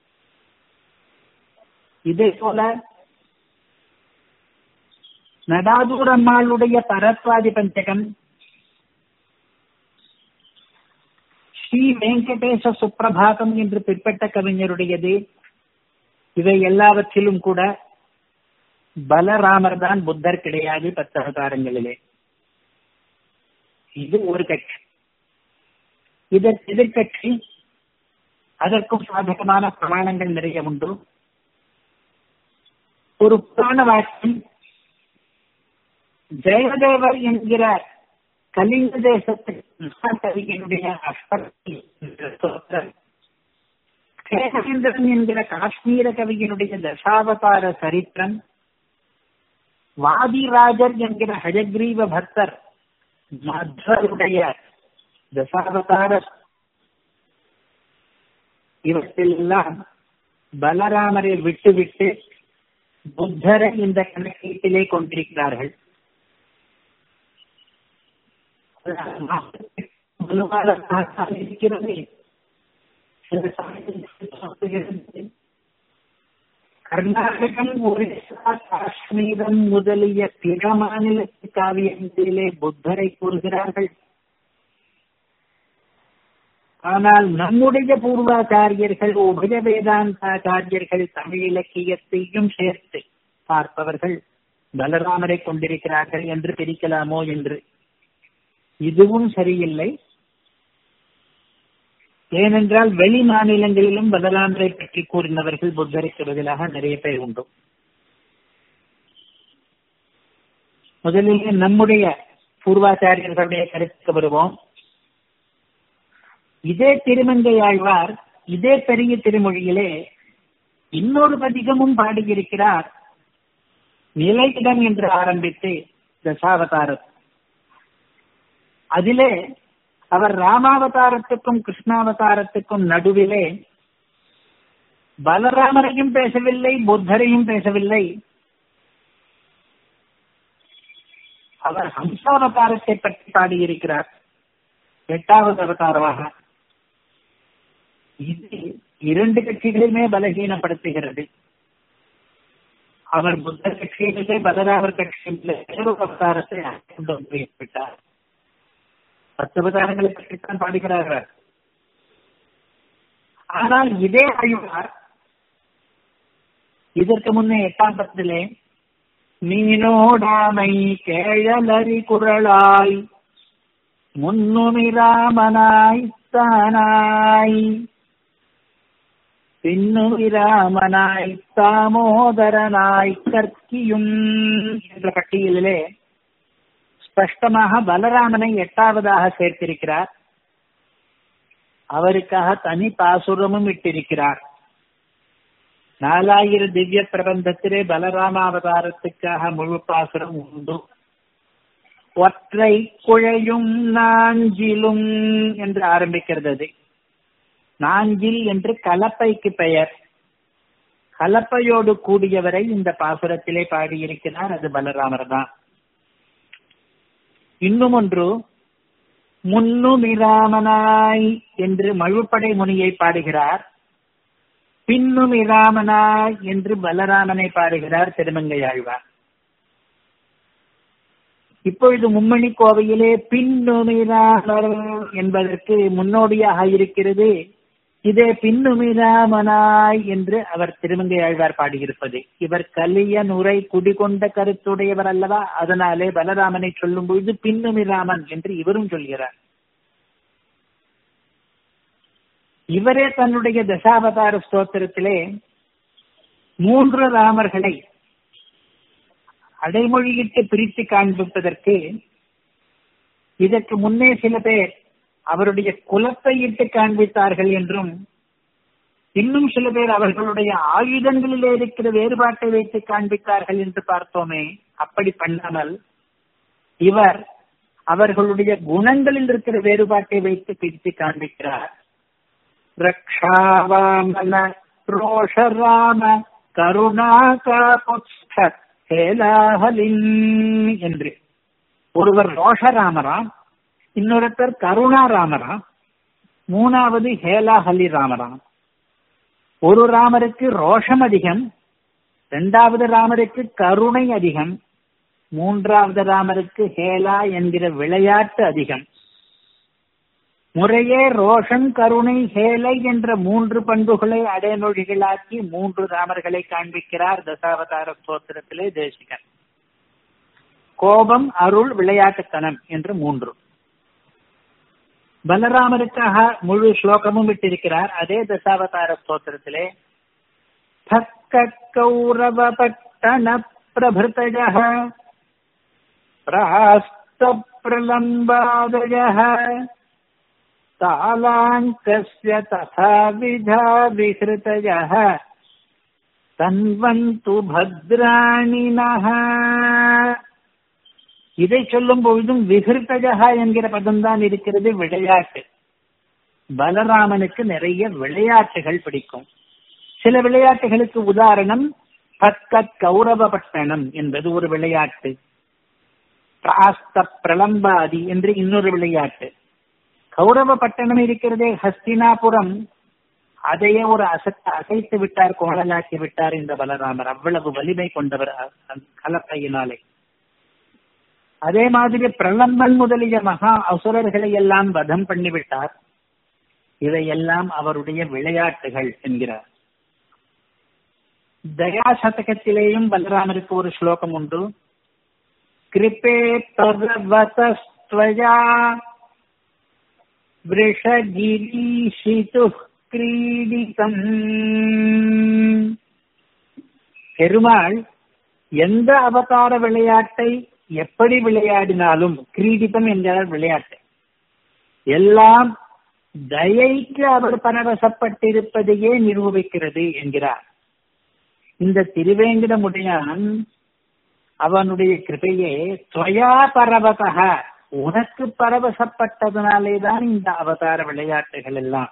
Speaker 1: இதே போல நடாதூர் அம்மாளுடைய பரத்வாதி பஞ்சகம் ஸ்ரீ வெங்கடேச சுப்பிரபாதம் என்று பிற்பட்ட கவிஞருடையது இவை எல்லாவற்றிலும் கூட பலராமர் தான் புத்தர் கிடையாது பத்து அவதாரங்களிலே இது ஒரு கட்சி இதற்கு எதிர்கட்சி அதற்கும் சாதகமான பிரமாணங்கள் நிறைய உண்டு ஒரு புராண வாக்கியம் ஜெயதேவர் என்கிற கலிங்க தேசத்து கவிஞனுடைய அஷ்டபதி கேகேந்திரன் என்கிற காஷ்மீர கவியினுடைய தசாவதார சரித்திரம் வாதிராஜர் என்கிற ஹஜக்ரீவ பக்தர் மத்வருடைய தசாவதார இவற்றிலெல்லாம் பலராமரை விட்டுவிட்டு புத்தரை இந்த கணக்கீட்டிலே கொண்டிருக்கிறார்கள் இருக்கிறது கர்நாடகம் ஒரிசா காஷ்மீரம் முதலிய பிற மாநிலத்து காவியங்களிலே புத்தரை கூறுகிறார்கள் ஆனால் நம்முடைய பூர்வாச்சாரியர்கள் உபய வேதாந்தாச்சாரியர்கள் தமிழ் இலக்கியத்தையும் சேர்த்து பார்ப்பவர்கள் பலராமரை கொண்டிருக்கிறார்கள் என்று பிரிக்கலாமோ என்று இதுவும் சரியில்லை ஏனென்றால் வெளி மாநிலங்களிலும் பலராமரை பற்றி கூறினவர்கள் புத்தருக்கு பதிலாக நிறைய பேர் உண்டு முதலில் நம்முடைய பூர்வாச்சாரியர்களுடைய கருத்துக்கு வருவோம் இதே திருமங்கை ஆழ்வார் இதே பெரிய திருமொழியிலே இன்னொரு பதிகமும் பாடியிருக்கிறார் நிலையிடம் என்று ஆரம்பித்து தசாவதாரம் அதிலே அவர் ராமாவதாரத்துக்கும் கிருஷ்ணாவதாரத்துக்கும் நடுவிலே பலராமரையும் பேசவில்லை புத்தரையும் பேசவில்லை அவர் ஹம்சாவதாரத்தை பற்றி பாடியிருக்கிறார் எட்டாவது அவதாரமாக இது இரண்டு கட்சிகளையுமே பலகீனப்படுத்துகிறது அவர் புத்த கட்சியிலே பலராமர் கட்சியிலே அவதாரத்தை கொண்டு வந்து விட்டார் பத்து அவதாரங்களை பற்றித்தான் பாடுகிறார்கள் ஆனால் இதே ஆழ்வார் இதற்கு முன்னே எட்டாம் பத்திலே மீனோடாமை கேழலரி குரலாய் முன்னுமிராமனாய் தானாய் பின்னுமிராமனாய் தாமோதரனாய் கற்கியும் என்ற பட்டியலிலே ஸ்பஷ்டமாக பலராமனை எட்டாவதாக சேர்த்திருக்கிறார் அவருக்காக தனி பாசுரமும் இட்டிருக்கிறார் நாலாயிரம் திவ்ய பிரபந்தத்திலே பலராம அவதாரத்துக்காக முழு பாசுரம் உண்டு ஒற்றை குழையும் நாஞ்சிலும் என்று ஆரம்பிக்கிறது அது நாஞ்சில் என்று கலப்பைக்கு பெயர் கலப்பையோடு கூடியவரை இந்த பாசுரத்திலே பாடியிருக்கிறார் அது பலராமர் தான் இன்னும் ஒன்று முன்னுமிராமனாய் என்று மழுப்படை முனியை பாடுகிறார் பின்னுமிராமனாய் என்று பலராமனை பாடுகிறார் திருமங்கையாழ்வார் இப்பொழுது மும்மணி கோவையிலே பின்னுமிராமர் என்பதற்கு முன்னோடியாக இருக்கிறது இதே பின்னுமிராமனாய் என்று அவர் திருமங்கை ஆழ்வார் பாடியிருப்பது இவர் கலிய நுரை குடிகொண்ட கருத்துடையவர் அல்லவா அதனாலே பலராமனை சொல்லும் பொழுது பின்னுமிராமன் என்று இவரும் சொல்கிறார் இவரே தன்னுடைய தசாவதார ஸ்தோத்திரத்திலே மூன்று ராமர்களை அடைமொழியிட்டு பிரித்து காண்பிப்பதற்கு இதற்கு முன்னே சில பேர் அவருடைய குலத்தை இட்டு காண்பித்தார்கள் என்றும் இன்னும் சில பேர் அவர்களுடைய ஆயுதங்களிலே இருக்கிற வேறுபாட்டை வைத்து காண்பித்தார்கள் என்று பார்த்தோமே அப்படி பண்ணாமல் இவர் அவர்களுடைய குணங்களில் இருக்கிற வேறுபாட்டை வைத்து பிரித்து காண்பிக்கிறார் ரக்ஷாவாமன ரோஷராம கருணாகாபுஸ்த ஹேலாஹலின் என்று ஒருவர் ரோஷராமராம் இன்னொருத்தர் கருணாராமராம் மூணாவது ஹேலாஹலி ராமராம் ஒரு ராமருக்கு ரோஷம் அதிகம் இரண்டாவது ராமருக்கு கருணை அதிகம் மூன்றாவது ராமருக்கு ஹேலா என்கிற விளையாட்டு அதிகம் முறையே ரோஷன் கருணை ஹேலை என்ற மூன்று பண்புகளை அடைமொழிகளாக்கி மூன்று ராமர்களை காண்பிக்கிறார் தசாவதார ஸ்தோத்திரத்திலே தேசிகன் கோபம் அருள் விளையாட்டுத்தனம் என்று மூன்று பலராமருக்காக முழு ஸ்லோகமும் விட்டிருக்கிறார் அதே தசாவதார ஸ்தோத்திரத்திலே பக்க கௌரவ பட்டண பிரபிருத்தஜ பிராஸ்த பிரலம்பாதய तालाङ्कस्य तथाविधा विहृतयः தன்வந்து பத்ராணினஹ இதை சொல்லும் பொழுதும் விகிருத்தஜகா என்கிற பதம் தான் இருக்கிறது விளையாட்டு பலராமனுக்கு நிறைய விளையாட்டுகள் பிடிக்கும் சில விளையாட்டுகளுக்கு உதாரணம் பத்கத் கௌரவபட்டணம் என்பது ஒரு விளையாட்டு பிராஸ்த பிரலம்பாதி என்று இன்னொரு விளையாட்டு கௌரவபட்டணம் இருக்கிறதே ஹஸ்தினாபுரம் அதையே ஒரு அசத்த அசைத்து விட்டார் கோணலாக்கி விட்டார் இந்த பலராமர் அவ்வளவு வலிமை கொண்டவர் கலப்பையினாலே அதே மாதிரி பிரலம்பன் முதலிய மகா அசுரர்களை எல்லாம் வதம் பண்ணிவிட்டார் இவையெல்லாம் அவருடைய விளையாட்டுகள் என்கிறார் தயா சதகத்திலேயும் பலராமருக்கு ஒரு ஸ்லோகம் உண்டு கிருபே பர்வதஸ்வயா விஷகிரீஷிது கிரீடிதம் பெருமாள் எந்த அவதார விளையாட்டை எப்படி விளையாடினாலும் கிரீடிதம் என்றால் விளையாட்டு எல்லாம் தயைக்கு அவர் பரவசப்பட்டிருப்பதையே நிரூபிக்கிறது என்கிறார் இந்த திருவேங்கடமுடையான் அவனுடைய கிருபையே துவயா பரவதக உனக்கு பரவசப்பட்டதனாலே தான் இந்த அவதார விளையாட்டுகள் எல்லாம்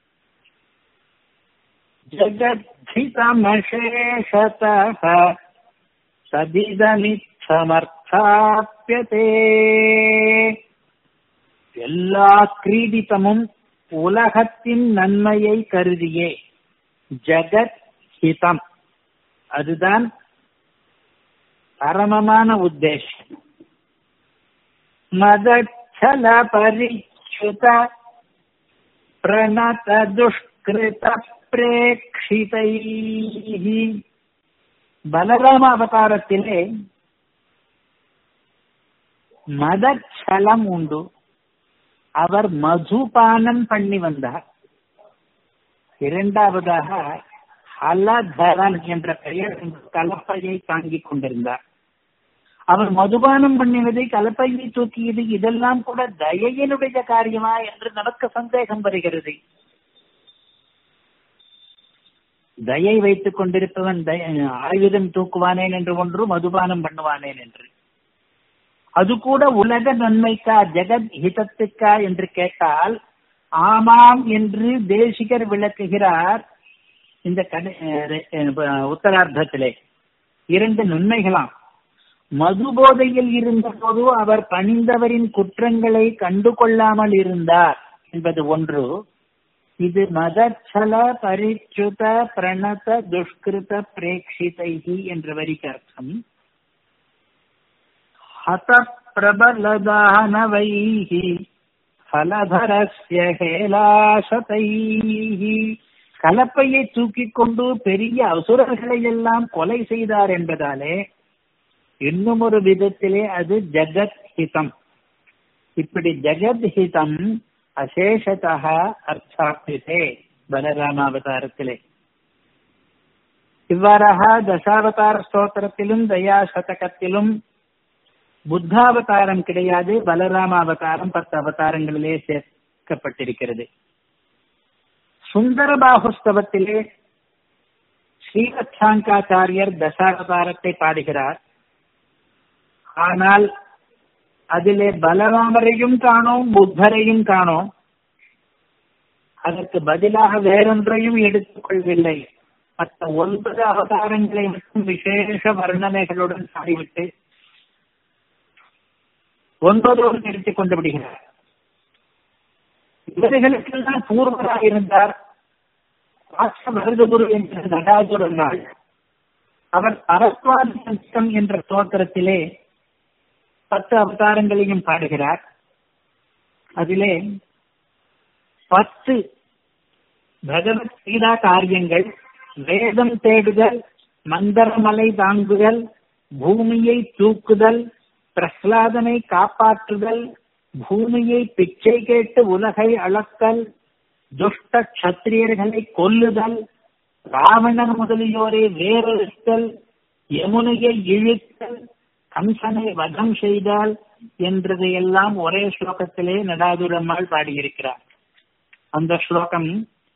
Speaker 1: ஜகத்ஹிதமசேஷதः சதிதமிச்சமர்த்தாப்பியதே எல்லா கிரீடிதமும் உலகத்தின் நன்மையை கருதியே ஜகத் ஹிதம் அதுதான் பரமமான உத்தேசம் மதச்சல பரிச்சுத பிரணத துஷ்கிருத பிரேக்ஷிதை பலராம அவதாரத்திலே மதச்சலம் உண்டு அவர் மதுபானம் பண்ணி வந்தார் இரண்டாவதாக ஹலதரன் என்ற பெயர் கலப்பையை தாங்கிக் கொண்டிருந்தார் அவர் மதுபானம் பண்ணினதை கலப்பையை தூக்கியது இதெல்லாம் கூட தயையினுடைய காரியமா என்று நமக்கு சந்தேகம் வருகிறது தயை வைத்துக் கொண்டிருப்பவன் ஆயுதம் தூக்குவானேன் என்று ஒன்று மதுபானம் பண்ணுவானேன் என்று அது கூட உலக நன்மைக்கா ஜெகத் ஹிதத்துக்கா என்று கேட்டால் ஆமாம் என்று தேசிகர் விளக்குகிறார் இந்த உத்தரார்த்தத்திலே இரண்டு நன்மைகளாம் மது போதையில் இருந்தபோது அவர் பணிந்தவரின் குற்றங்களை கண்டு கொள்ளாமல் இருந்தார் என்பது ஒன்று இது மதச்சல பரிச்சுத பிரணத துஷ்கிருத பிரேக்ஷிதைகி என்ற வரிக்கு அர்த்தம் ஹத பிரபலதானவைஹி ஃபலதரஸ்ய ஹேலாசதைஹி கலப்பையை தூக்கிக் கொண்டு பெரிய அசுரர்களை எல்லாம் கொலை செய்தார் என்பதாலே இன்னும் ஒரு விதத்திலே அது ஜகத் ஹிதம் இப்படி ஜகத் ஹிதம் அசேஷதா அர்த்தாபிதே பலராமாவதாரத்திலே இவ்வாறாக தசாவதார ஸ்தோத்திரத்திலும் தயா சதகத்திலும் புத்தாவதாரம் கிடையாது பலராம அவதாரம் பத்து அவதாரங்களிலே சேர்க்கப்பட்டிருக்கிறது சுந்தர பாகுஸ்தவத்திலே ஸ்ரீவத்சாங்காச்சாரியர் தசாவதாரத்தை பாடுகிறார் ஆனால் அதிலே பலராமரையும் காணோம் புத்தரையும் காணோம் அதற்கு பதிலாக வேறொன்றையும் எடுத்துக்கொள்ளவில்லை மற்ற ஒன்பது அவதாரங்களை மட்டும் விசேஷ வர்ணனைகளுடன் சாடிவிட்டு ஒன்பதோடு நிறுத்திக் கொண்டு விடுகிறார் இவர்களுக்கெல்லாம் பூர்வராக இருந்தார் வருதகுரு என்ற நடாதுர நாள் அவர் அரஸ்வாதிசம் என்ற தோத்திரத்திலே பத்து அவதாரங்களையும் பாடுகிறார் அதிலே பத்து பகவத் கீதா காரியங்கள் வேதம் தேடுதல் மந்தரமலை தாங்குதல் பூமியை தூக்குதல் பிரஹ்லாதனை காப்பாற்றுதல் பூமியை பிச்சை கேட்டு உலகை அளத்தல் துஷ்ட கத்திரியர்களை கொல்லுதல் ராவணன் முதலியோரை வேறறுத்தல் யமுனையை இழுத்தல் கம்சனை வதம் செய்தால் என்றதையெல்லாம் ஒரே ஸ்லோகத்திலே நடாதுரம்மாள் பாடியிருக்கிறார் அந்த ஸ்லோகம்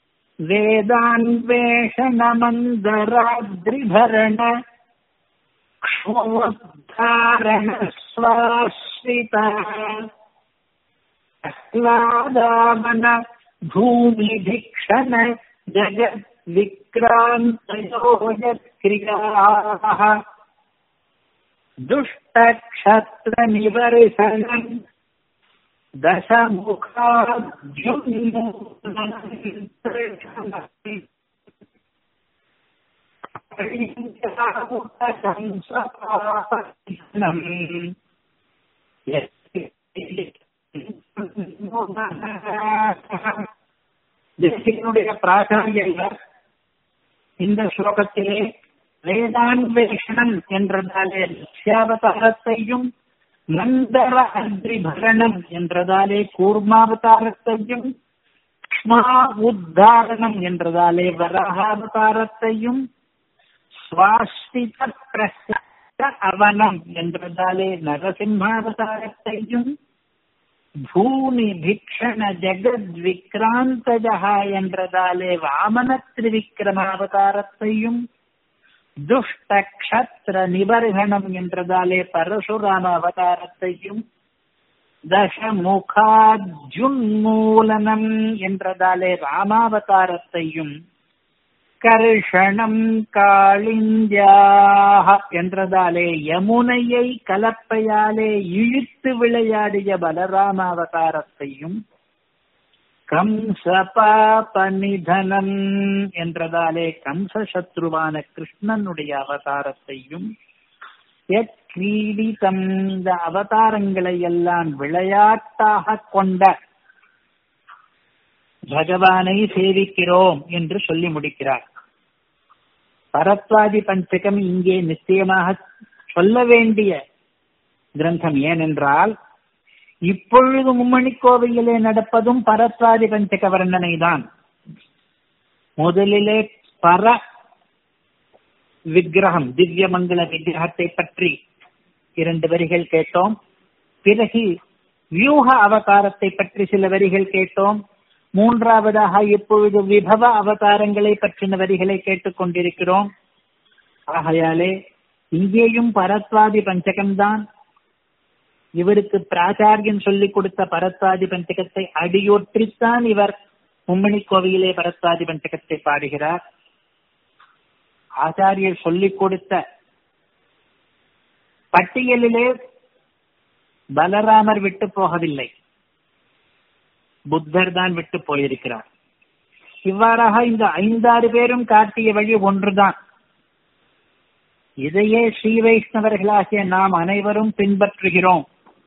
Speaker 1: வேதான்வேஷணமந்தராத்ரிபரண क्षोद्धारण स्वाश्रिता आह्लादावन भूमिभिक्षण जगत् विक्रान्तयोजक्रियाः दुष्टक्षत्रनिवर्षणम् दशमुखाद्युन्मूलनम् தேசிகனுடைய பிராச்சாரியர் இந்த ஸ்லோகத்திலே வேதான்வேஷணம் என்றதாலே லட்சியாவதாரத்தையும் நந்தர அத்ரிபரணம் என்றதாலே கூர்மாவதாரத்தையும் க்ஷ்மா உத்தாரணம் என்றதாலே வராகாவதாரத்தையும் சுவாஸ்தித பிரசக்த அவனம் என்றதாலே நரசிம்மாவதாரத்தையும் பூமி பிக்ஷண ஜெகத் விக்ராந்தஜா என்றதாலே வாமன திரிவிக்ரமாவதாரத்தையும் துஷ்ட க்ஷத்ர நிபர்கணம் என்றதாலே பரசுராம அவதாரத்தையும் தசமுகாஜுன்மூலனம் என்றதாலே ராமாவதாரத்தையும் கர்ஷணம் காளிந்தியாக என்றதாலே யமுனையை கலப்பையாலே இழுத்து விளையாடிய பலராம அவதாரத்தையும் கம்சபாபநிதனம் என்றதாலே கம்ச சத்ருவான கிருஷ்ணனுடைய அவதாரத்தையும் கிரீடிதம் இந்த அவதாரங்களை எல்லாம் விளையாட்டாக கொண்ட பகவானை சேவிக்கிறோம் என்று சொல்லி முடிக்கிறார் பரத்வாதி பஞ்சகம் இங்கே நிச்சயமாக சொல்ல வேண்டிய கிரந்தம் ஏனென்றால் இப்பொழுது மும்மணி கோவையிலே நடப்பதும் பரத்வாதி பஞ்சக வர்ணனை தான் முதலிலே பர விக்கிரகம் திவ்ய மங்கள விக்கிரகத்தை பற்றி இரண்டு வரிகள் கேட்டோம் பிறகு வியூக அவதாரத்தை பற்றி சில வரிகள் கேட்டோம் மூன்றாவதாக இப்பொழுது விபவ அவதாரங்களை பற்றின வரிகளை கேட்டுக் கொண்டிருக்கிறோம் ஆகையாலே இங்கேயும் பரத்வாதி பஞ்சகம்தான் இவருக்கு பிராச்சாரியன் சொல்லிக் கொடுத்த பரத்வாதி பஞ்சகத்தை அடியொற்றித்தான் இவர் மும்மணி கோவிலே பரத்வாதி பஞ்சகத்தை பாடுகிறார் ஆச்சாரியர் சொல்லிக் கொடுத்த பட்டியலிலே பலராமர் விட்டு போகவில்லை புத்தர் தான் விட்டு போயிருக்கிறார் இவ்வாறாக இந்த ஐந்தாறு பேரும் காட்டிய வழி ஒன்றுதான் இதையே ஸ்ரீ வைஷ்ணவர்களாகிய நாம் அனைவரும் பின்பற்றுகிறோம்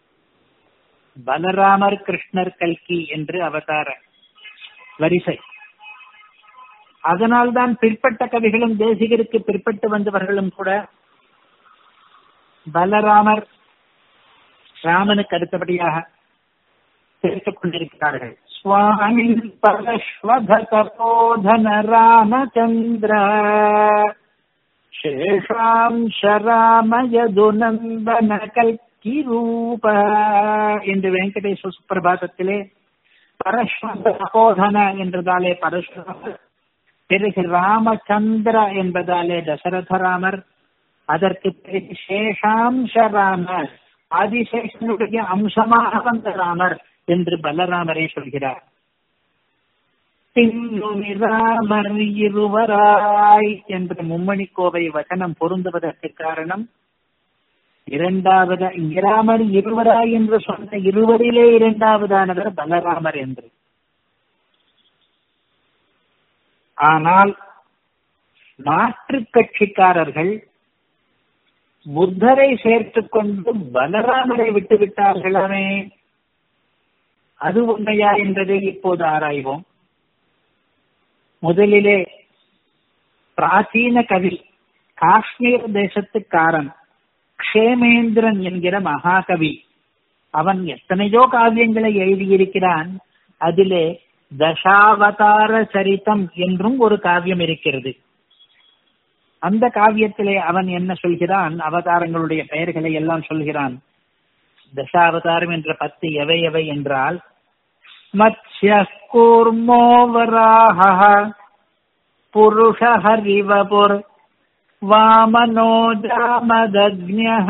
Speaker 1: பலராமர் கிருஷ்ணர் கல்கி என்று அவதார வரிசை அதனால்தான் பிற்பட்ட கவிகளும் தேசிகருக்கு பிற்பட்டு வந்தவர்களும் கூட பலராமர் ராமனுக்கு அடுத்தபடியாக சேர்த்துக் கொண்டிருக்கிறார்கள் சுவாமி பரஸ்வதபோதன ராமச்சந்திர சேஷாம்ச ராமயதுநந்தன கல்கி ரூப என்று வெங்கடேஸ்வர சுப்பிரபாதத்திலே பரஸ்வதபோதன என்றதாலே பரசுராமர் பிறகு ராமச்சந்திர என்பதாலே தசரத ராமர் அதற்கு பிறகு சேஷாம்ச ராமர் ஆதிசேஷனுடைய அம்சமாக வந்த ராமர் என்று பலராமரை சொல்கிறார் ராமர் இருவராய் என்ற மும்மணி கோவை வசனம் பொருந்துவதற்கு காரணம் இரண்டாவது இராமர் இருவராய் என்று சொன்ன இருவரிலே இரண்டாவதானவர் பலராமர் என்று ஆனால் மாற்று கட்சிக்காரர்கள் புத்தரை சேர்த்துக் கொண்டு பலராமரை விட்டு விட்டார்களாமே அது உண்மையா என்பதை இப்போது ஆராய்வோம் முதலிலே பிராச்சீன கவி காஷ்மீர் தேசத்துக்காரன் க்ஷேமேந்திரன் என்கிற மகாகவி அவன் எத்தனையோ காவியங்களை எழுதியிருக்கிறான் அதிலே தசாவதார சரிதம் என்றும் ஒரு காவியம் இருக்கிறது அந்த காவியத்திலே அவன் என்ன சொல்கிறான் அவதாரங்களுடைய பெயர்களை எல்லாம் சொல்கிறான் தசாவதாரம் என்ற பத்து எவை எவை என்றால் मत्स्यः कूर्मो वराहः पुरुषहरिवपुर् वामनो जामदग्न्यः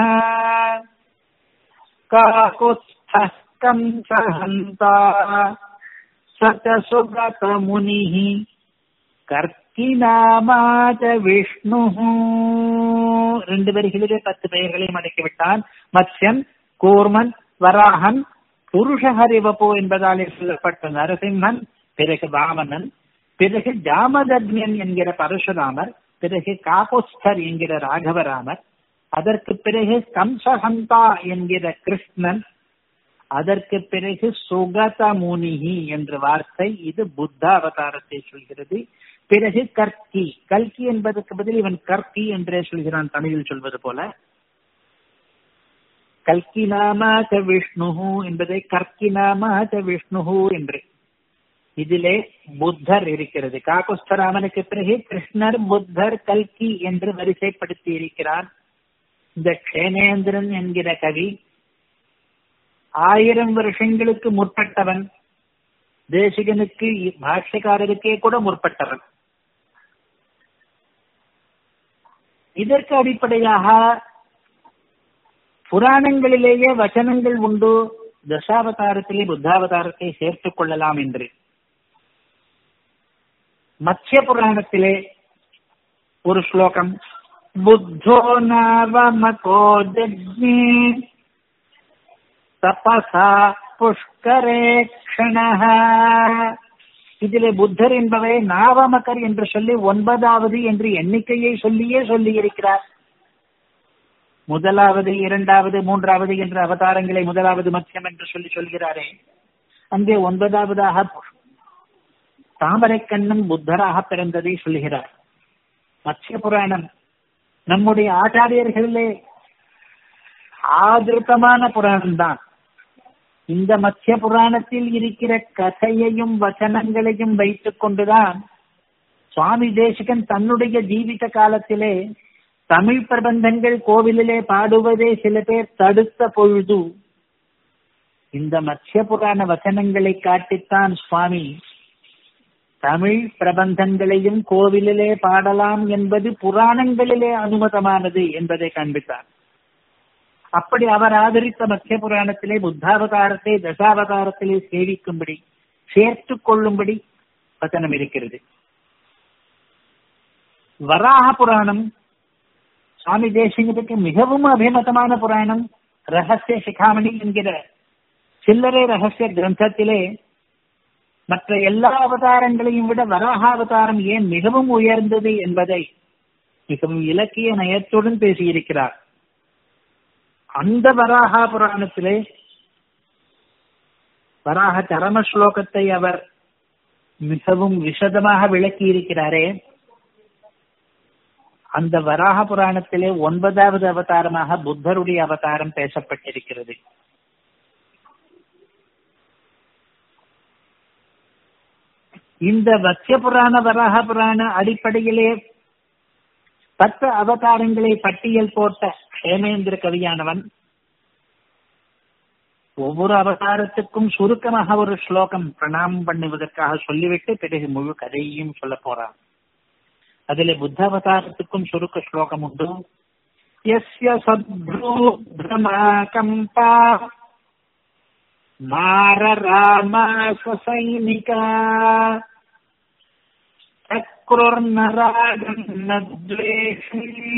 Speaker 1: काकुत्स्थः कंसहन्ता स च सुगतमुनिः கர்த்தினாமாச்ச விஷ்ணு ரெண்டு வரிகளிலே பத்து பெயர்களையும் அடக்கிவிட்டான் மத்ஸ்யன் கூர்மன் வராகன் புருஷஹரிவபு என்பதாலே சொல்லப்பட்ட நரசிம்மன் பிறகு வாமனன் பிறகு ஜாமதக்ஞன் என்கிற பரசுராமர் பிறகு காபோஸ்தர் என்கிற ராகவராமர் அதற்கு பிறகு கம்சஹந்தா என்கிற கிருஷ்ணன் அதற்கு பிறகு சுகத முனிகி என்ற வார்த்தை இது புத்த அவதாரத்தை சொல்கிறது பிறகு கர்க்கி கல்கி என்பதற்கு பதில் இவன் கர்க்கி என்றே சொல்கிறான் தமிழில் சொல்வது போல கல்கி நாமாச்ச விஷ்ணு என்பதை கர்க்கி நாமாச்ச விஷ்ணு என்று இதிலே புத்தர் இருக்கிறது காகுஸ்தராமனுக்கு பிறகு கிருஷ்ணர் புத்தர் கல்கி என்று வரிசைப்படுத்தி இருக்கிறார் இந்த க்ஷேமேந்திரன் என்கிற கவி ஆயிரம் வருஷங்களுக்கு முற்பட்டவன் தேசிகனுக்கு பாஷ்யக்காரருக்கே கூட முற்பட்டவன் இதற்கு அடிப்படையாக புராணங்களிலேயே வச்சனங்கள் உண்டு தசாவதாரத்திலே புத்தாவதாரத்தை சேர்த்துக் கொள்ளலாம் என்று மத்ய புராணத்திலே ஒரு ஸ்லோகம் புத்தோ நாவமகோ ஜக்ஞே தபசா புஷ்கரே க்ஷணஹ இதிலே புத்தர் என்பவரை நாவமகர் என்று சொல்லி ஒன்பதாவது என்று எண்ணிக்கையை சொல்லியே சொல்லி இருக்கிறார் முதலாவது இரண்டாவது மூன்றாவது என்ற அவதாரங்களை முதலாவது மத்தியம் என்று சொல்லி சொல்கிறாரே அங்கே ஒன்பதாவதாக தாமரை கண்ணன் புத்தராக பிறந்ததை சொல்கிறார் மத்ய புராணம் நம்முடைய ஆச்சாரியர்களிலே ஆதிருத்தமான புராணம் தான் இந்த மத்திய புராணத்தில் இருக்கிற கதையையும் வச்சனங்களையும் வைத்துக் கொண்டுதான் சுவாமி தேசிகன் தன்னுடைய ஜீவித காலத்திலே தமிழ் பிரபந்தங்கள் கோவிலிலே பாடுவதே சில பேர் தடுத்த பொழுது இந்த மத்திய புராண வசனங்களை காட்டித்தான் சுவாமி தமிழ் பிரபந்தங்களையும் கோவிலிலே பாடலாம் என்பது புராணங்களிலே அனுமதமானது என்பதை காண்பித்தார் அப்படி அவர் ஆதரித்த மத்திய புராணத்திலே புத்தாவதாரத்தை தசாவதாரத்திலே சேவிக்கும்படி சேர்த்து கொள்ளும்படி வசனம் இருக்கிறது வராக புராணம் சுவாமி தேசிகத்துக்கு மிகவும் அபிமதமான புராணம் ரகசிய சிகாமணி என்கிற சில்லறை ரகசிய கிரந்தத்திலே மற்ற எல்லா அவதாரங்களையும் விட வராக அவதாரம் ஏன் மிகவும் உயர்ந்தது என்பதை மிகவும் இலக்கிய நயத்துடன் பேசியிருக்கிறார் அந்த வராகா புராணத்திலே வராக சரம ஸ்லோகத்தை அவர் மிகவும் விசதமாக விளக்கி இருக்கிறாரே அந்த வராக புராணத்திலே ஒன்பதாவது அவதாரமாக புத்தருடைய அவதாரம் பேசப்பட்டிருக்கிறது இந்த வத்திய புராண வராக புராண அடிப்படையிலே பத்து அவதாரங்களை பட்டியல் போட்ட ஹேமேந்திர கவியானவன் ஒவ்வொரு அவதாரத்துக்கும் சுருக்கமாக ஒரு ஸ்லோகம் பிரணாமம் பண்ணுவதற்காக சொல்லிவிட்டு பிறகு முழு கதையையும் சொல்ல போறான் அதிலே புத்த அவதாரத்துக்கும் சுருக்க ஸ்லோகம் உண்டு எஸ்ய சத்ருமா மார ராமா சைனிகா चक्रुर्नरागम् न द्वेषी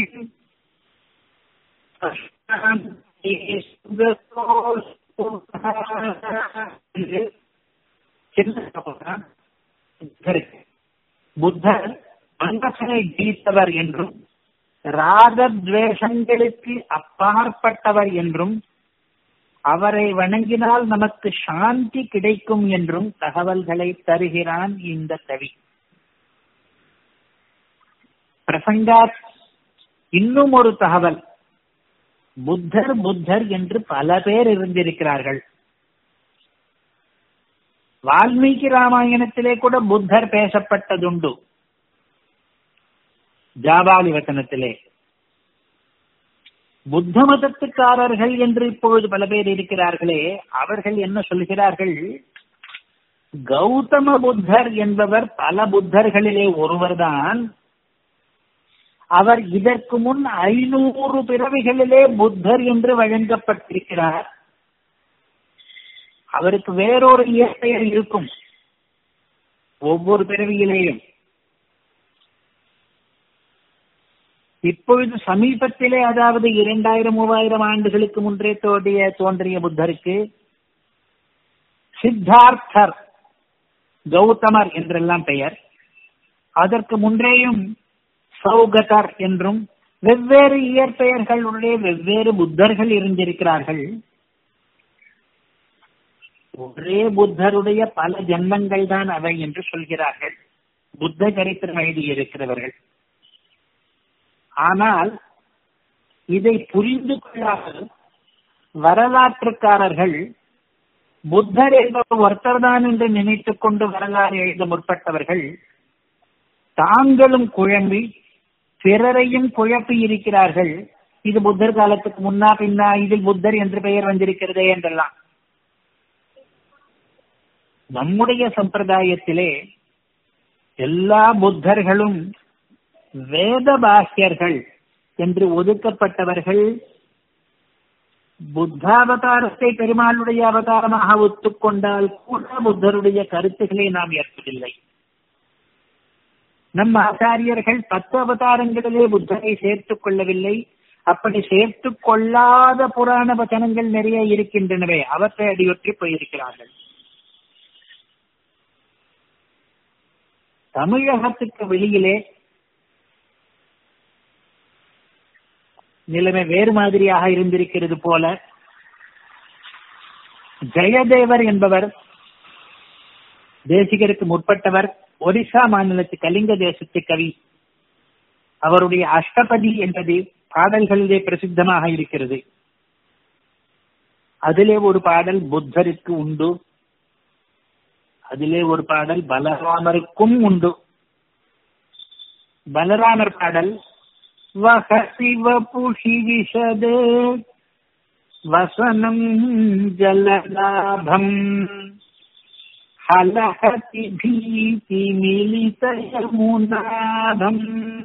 Speaker 1: புத்தர் மனசனை ஜீத்தவர் என்றும் ராகத்வேஷங்களுக்கு அப்பாற்பட்டவர் என்றும் அவரை வணங்கினால் நமக்கு சாந்தி கிடைக்கும் என்றும் தகவல்களை தருகிறான் இந்த கவி பிரசங்கா இன்னும் ஒரு தகவல் புத்தர் புத்தர் என்று பல பேர் இருந்திருக்கிறார்கள் வால்மீகி ராமாயணத்திலே கூட புத்தர் பேசப்பட்டதுண்டு ஜாபாலி வசனத்திலே புத்த மதத்துக்காரர்கள் என்று இப்பொழுது பல பேர் இருக்கிறார்களே அவர்கள் என்ன சொல்கிறார்கள் கௌதம புத்தர் என்பவர் பல புத்தர்களிலே ஒருவர்தான் அவர் இதற்கு முன் ஐநூறு பிறவிகளிலே புத்தர் என்று வழங்கப்பட்டிருக்கிறார் அவருக்கு வேறொரு இயற்பெயர் இருக்கும் ஒவ்வொரு பிறவியிலேயும் இப்பொழுது சமீபத்திலே அதாவது இரண்டாயிரம் மூவாயிரம் ஆண்டுகளுக்கு முன்றே தோன்றிய தோன்றிய புத்தருக்கு சித்தார்த்தர் கௌதமர் என்றெல்லாம் பெயர் அதற்கு முன்றேயும் சௌகதர் என்றும் வெவ்வேறு இயற்பெயர்களுடைய வெவ்வேறு புத்தர்கள் இருந்திருக்கிறார்கள் ஒரே புத்தருடைய பல ஜென்மங்கள் தான் அவை என்று சொல்கிறார்கள் புத்த சரித்திரம் எழுதியிருக்கிறவர்கள் ஆனால் இதை புரிந்து கொள்ளாமல் வரலாற்றுக்காரர்கள் புத்தர் என்பவர் ஒருத்தர்தான் என்று நினைத்துக் கொண்டு வரலாறு எழுத முற்பட்டவர்கள் தாங்களும் குழம்பி பிறரையும் குழப்பி இருக்கிறார்கள் இது புத்தர் காலத்துக்கு முன்னா பின்னா இதில் புத்தர் என்று பெயர் வந்திருக்கிறதே என்றெல்லாம் நம்முடைய சம்பிரதாயத்திலே எல்லா புத்தர்களும் வேத பாக்கியர்கள் என்று ஒதுக்கப்பட்டவர்கள் புத்தாவதாரத்தை பெருமாளுடைய அவதாரமாக ஒத்துக்கொண்டால் கூட புத்தருடைய கருத்துக்களை நாம் ஏற்பதில்லை நம் ஆச்சாரியர்கள் பத்து அவதாரங்களிலே புத்தரை சேர்த்துக் கொள்ளவில்லை அப்படி சேர்த்துக் கொள்ளாத புராண வச்சனங்கள் நிறைய இருக்கின்றனவே அவற்றை அடியொற்றி போயிருக்கிறார்கள் தமிழகத்துக்கு வெளியிலே நிலைமை வேறு மாதிரியாக இருந்திருக்கிறது போல ஜெயதேவர் என்பவர் தேசிகருக்கு முற்பட்டவர் ஒரிசா மாநிலத்து கலிங்க தேசத்து கவி அவருடைய அஷ்டபதி என்பது பாடல்களிலே பிரசித்தமாக இருக்கிறது அதிலே ஒரு பாடல் புத்தருக்கு உண்டு அதிலே ஒரு பாடல் பலராமருக்கும் உண்டு பலராமர் பாடல் வகசிவ புஷி விஷதே வசனம் ஜலலாபம் ஹலஹதி பீதி மிலித யமுனாதம்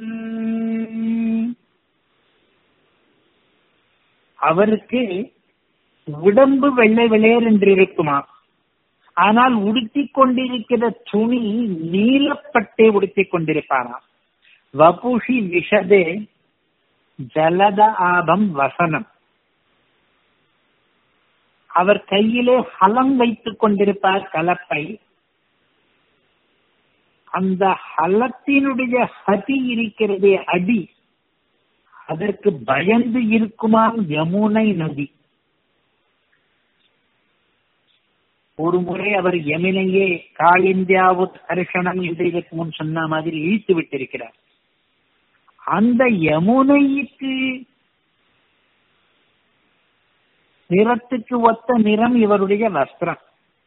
Speaker 1: அவருக்கு உடம்பு வெள்ளை வெளையர் என்று இருக்குமா ஆனால் உடுத்திக் கொண்டிருக்கிற துணி நீலப்பட்டே உடுத்திக் கொண்டிருப்பாராம் வபுஷி விஷதே ஜலத ஆபம் வசனம் அவர் கையிலே ஹலம் வைத்துக் கொண்டிருப்பார் கலப்பை அந்த ஹலத்தினுடைய ஹதி இருக்கிறதே அடி அதற்கு பயந்து இருக்குமாம் யமுனை நதி ஒரு முறை அவர் யமுனையே காளிந்தியாவுத் ஹர்ஷனம் என்று இதற்கு முன் சொன்ன மாதிரி இழுத்து விட்டிருக்கிறார் அந்த யமுனைக்கு நிறத்துக்கு ஒத்த நிறம் இவருடைய வஸ்திரம்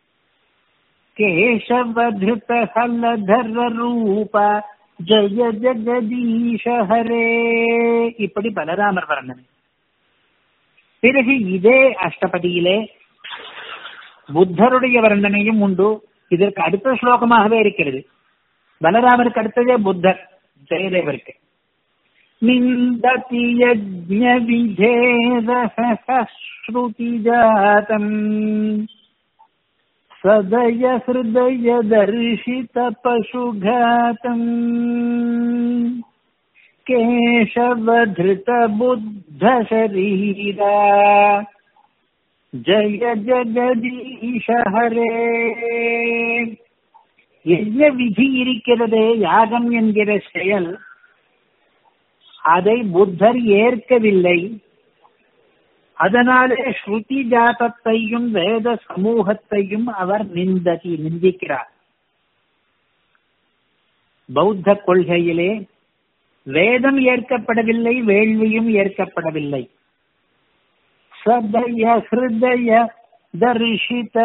Speaker 1: கேசவதிருத ஹலதர ரூப ஜய ஜெகதீஷ ஹரே இப்படி பலராமர் வர்ணனை பிறகு இதே அஷ்டபதியிலே புத்தருடைய வர்ணனையும் உண்டு இதற்கு அடுத்த ஸ்லோகமாகவே இருக்கிறது பலராமருக்கு அடுத்ததே புத்தர் ஜெயதேவருக்கு நிந்ததி யஜ்ஞ ஸ்ருதி ஜாதம் சதய ஹிருதய தர்ஷித பசுகாதம் கேசவதிருத புத்த சரீரா ஜய ஜகதீஷ ஹரே யஜ்ஞ விதி இருக்கிறதே யாகம் என்கிற செயல் அதை புத்தர் ஏற்கவில்லை அதனாலே ஸ்ருதி ஜாதத்தையும் வேத சமூகத்தையும் அவர் நிந்ததி நிந்திக்கிறார் பௌத்த கொள்கையிலே வேதம் ஏற்கப்படவில்லை வேள்வியும் ஏற்கப்படவில்லை சதய ஹிருதய தரிசித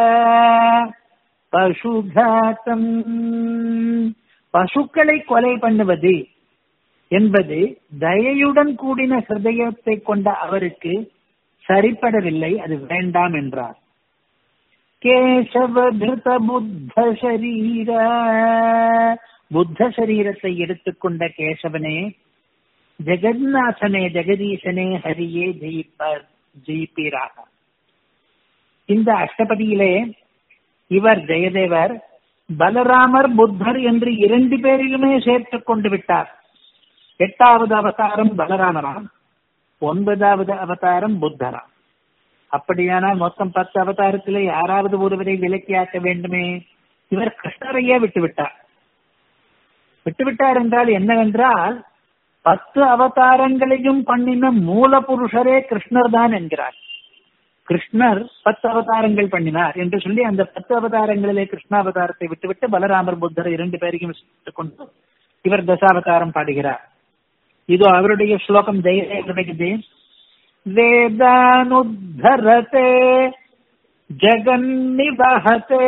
Speaker 1: பசுகாத்தம் பசுக்களை கொலை பண்ணுவது என்பது தயையுடன் கூடின ஹிருதயத்தை கொண்ட அவருக்கு சரிப்படவில்லை அது வேண்டாம் என்றார் கேசவதிருத புத்த சரீர புத்த சரீரத்தை எடுத்துக்கொண்ட கேசவனே ஜெகநாதனே ஜெகதீசனே ஹரியே ஜெயிப்ப ஜெயிப்பீராக இந்த அஷ்டபதியிலே இவர் ஜெயதேவர் பலராமர் புத்தர் என்று இரண்டு பேரிலுமே சேர்த்துக் கொண்டு விட்டார் எட்டாவது அவதாரம் பலராமராம் ஒன்பதாவது அவதாரம் புத்தரா அப்படியானால் மொத்தம் பத்து அவதாரத்திலே யாராவது ஒருவரை விலக்கியாக்க வேண்டுமே இவர் கிருஷ்ணரையே விட்டு விட்டார் விட்டுவிட்டார் என்றால் என்னவென்றால் பத்து அவதாரங்களையும் பண்ணின மூல புருஷரே கிருஷ்ணர் தான் என்கிறார் கிருஷ்ணர் பத்து அவதாரங்கள் பண்ணினார் என்று சொல்லி அந்த பத்து அவதாரங்களிலே கிருஷ்ணாவதாரத்தை விட்டுவிட்டு பலராமர் புத்தர் இரண்டு பேரையும் கொண்டு இவர் தசாவதாரம் பாடுகிறார் இது அவருடைய ஸ்லோகம் ஜெயதேவனுடையது வேதானுத்தரதே ஜகன்னிவஹதே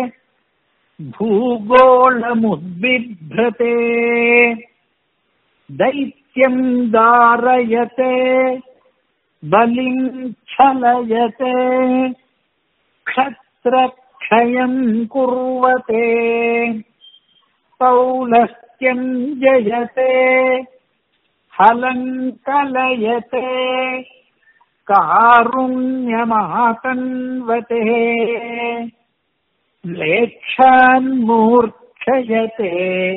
Speaker 1: भूगोळमुद्बिभ्रते दैत्यम् दारयते बलिम् छलयते क्षत्रक्षयम् कुर्वते पौलस्त्यम् जयते हलम् कलयते कारुण्यमातन्वते म्लेच्छान्मूर्च्छयते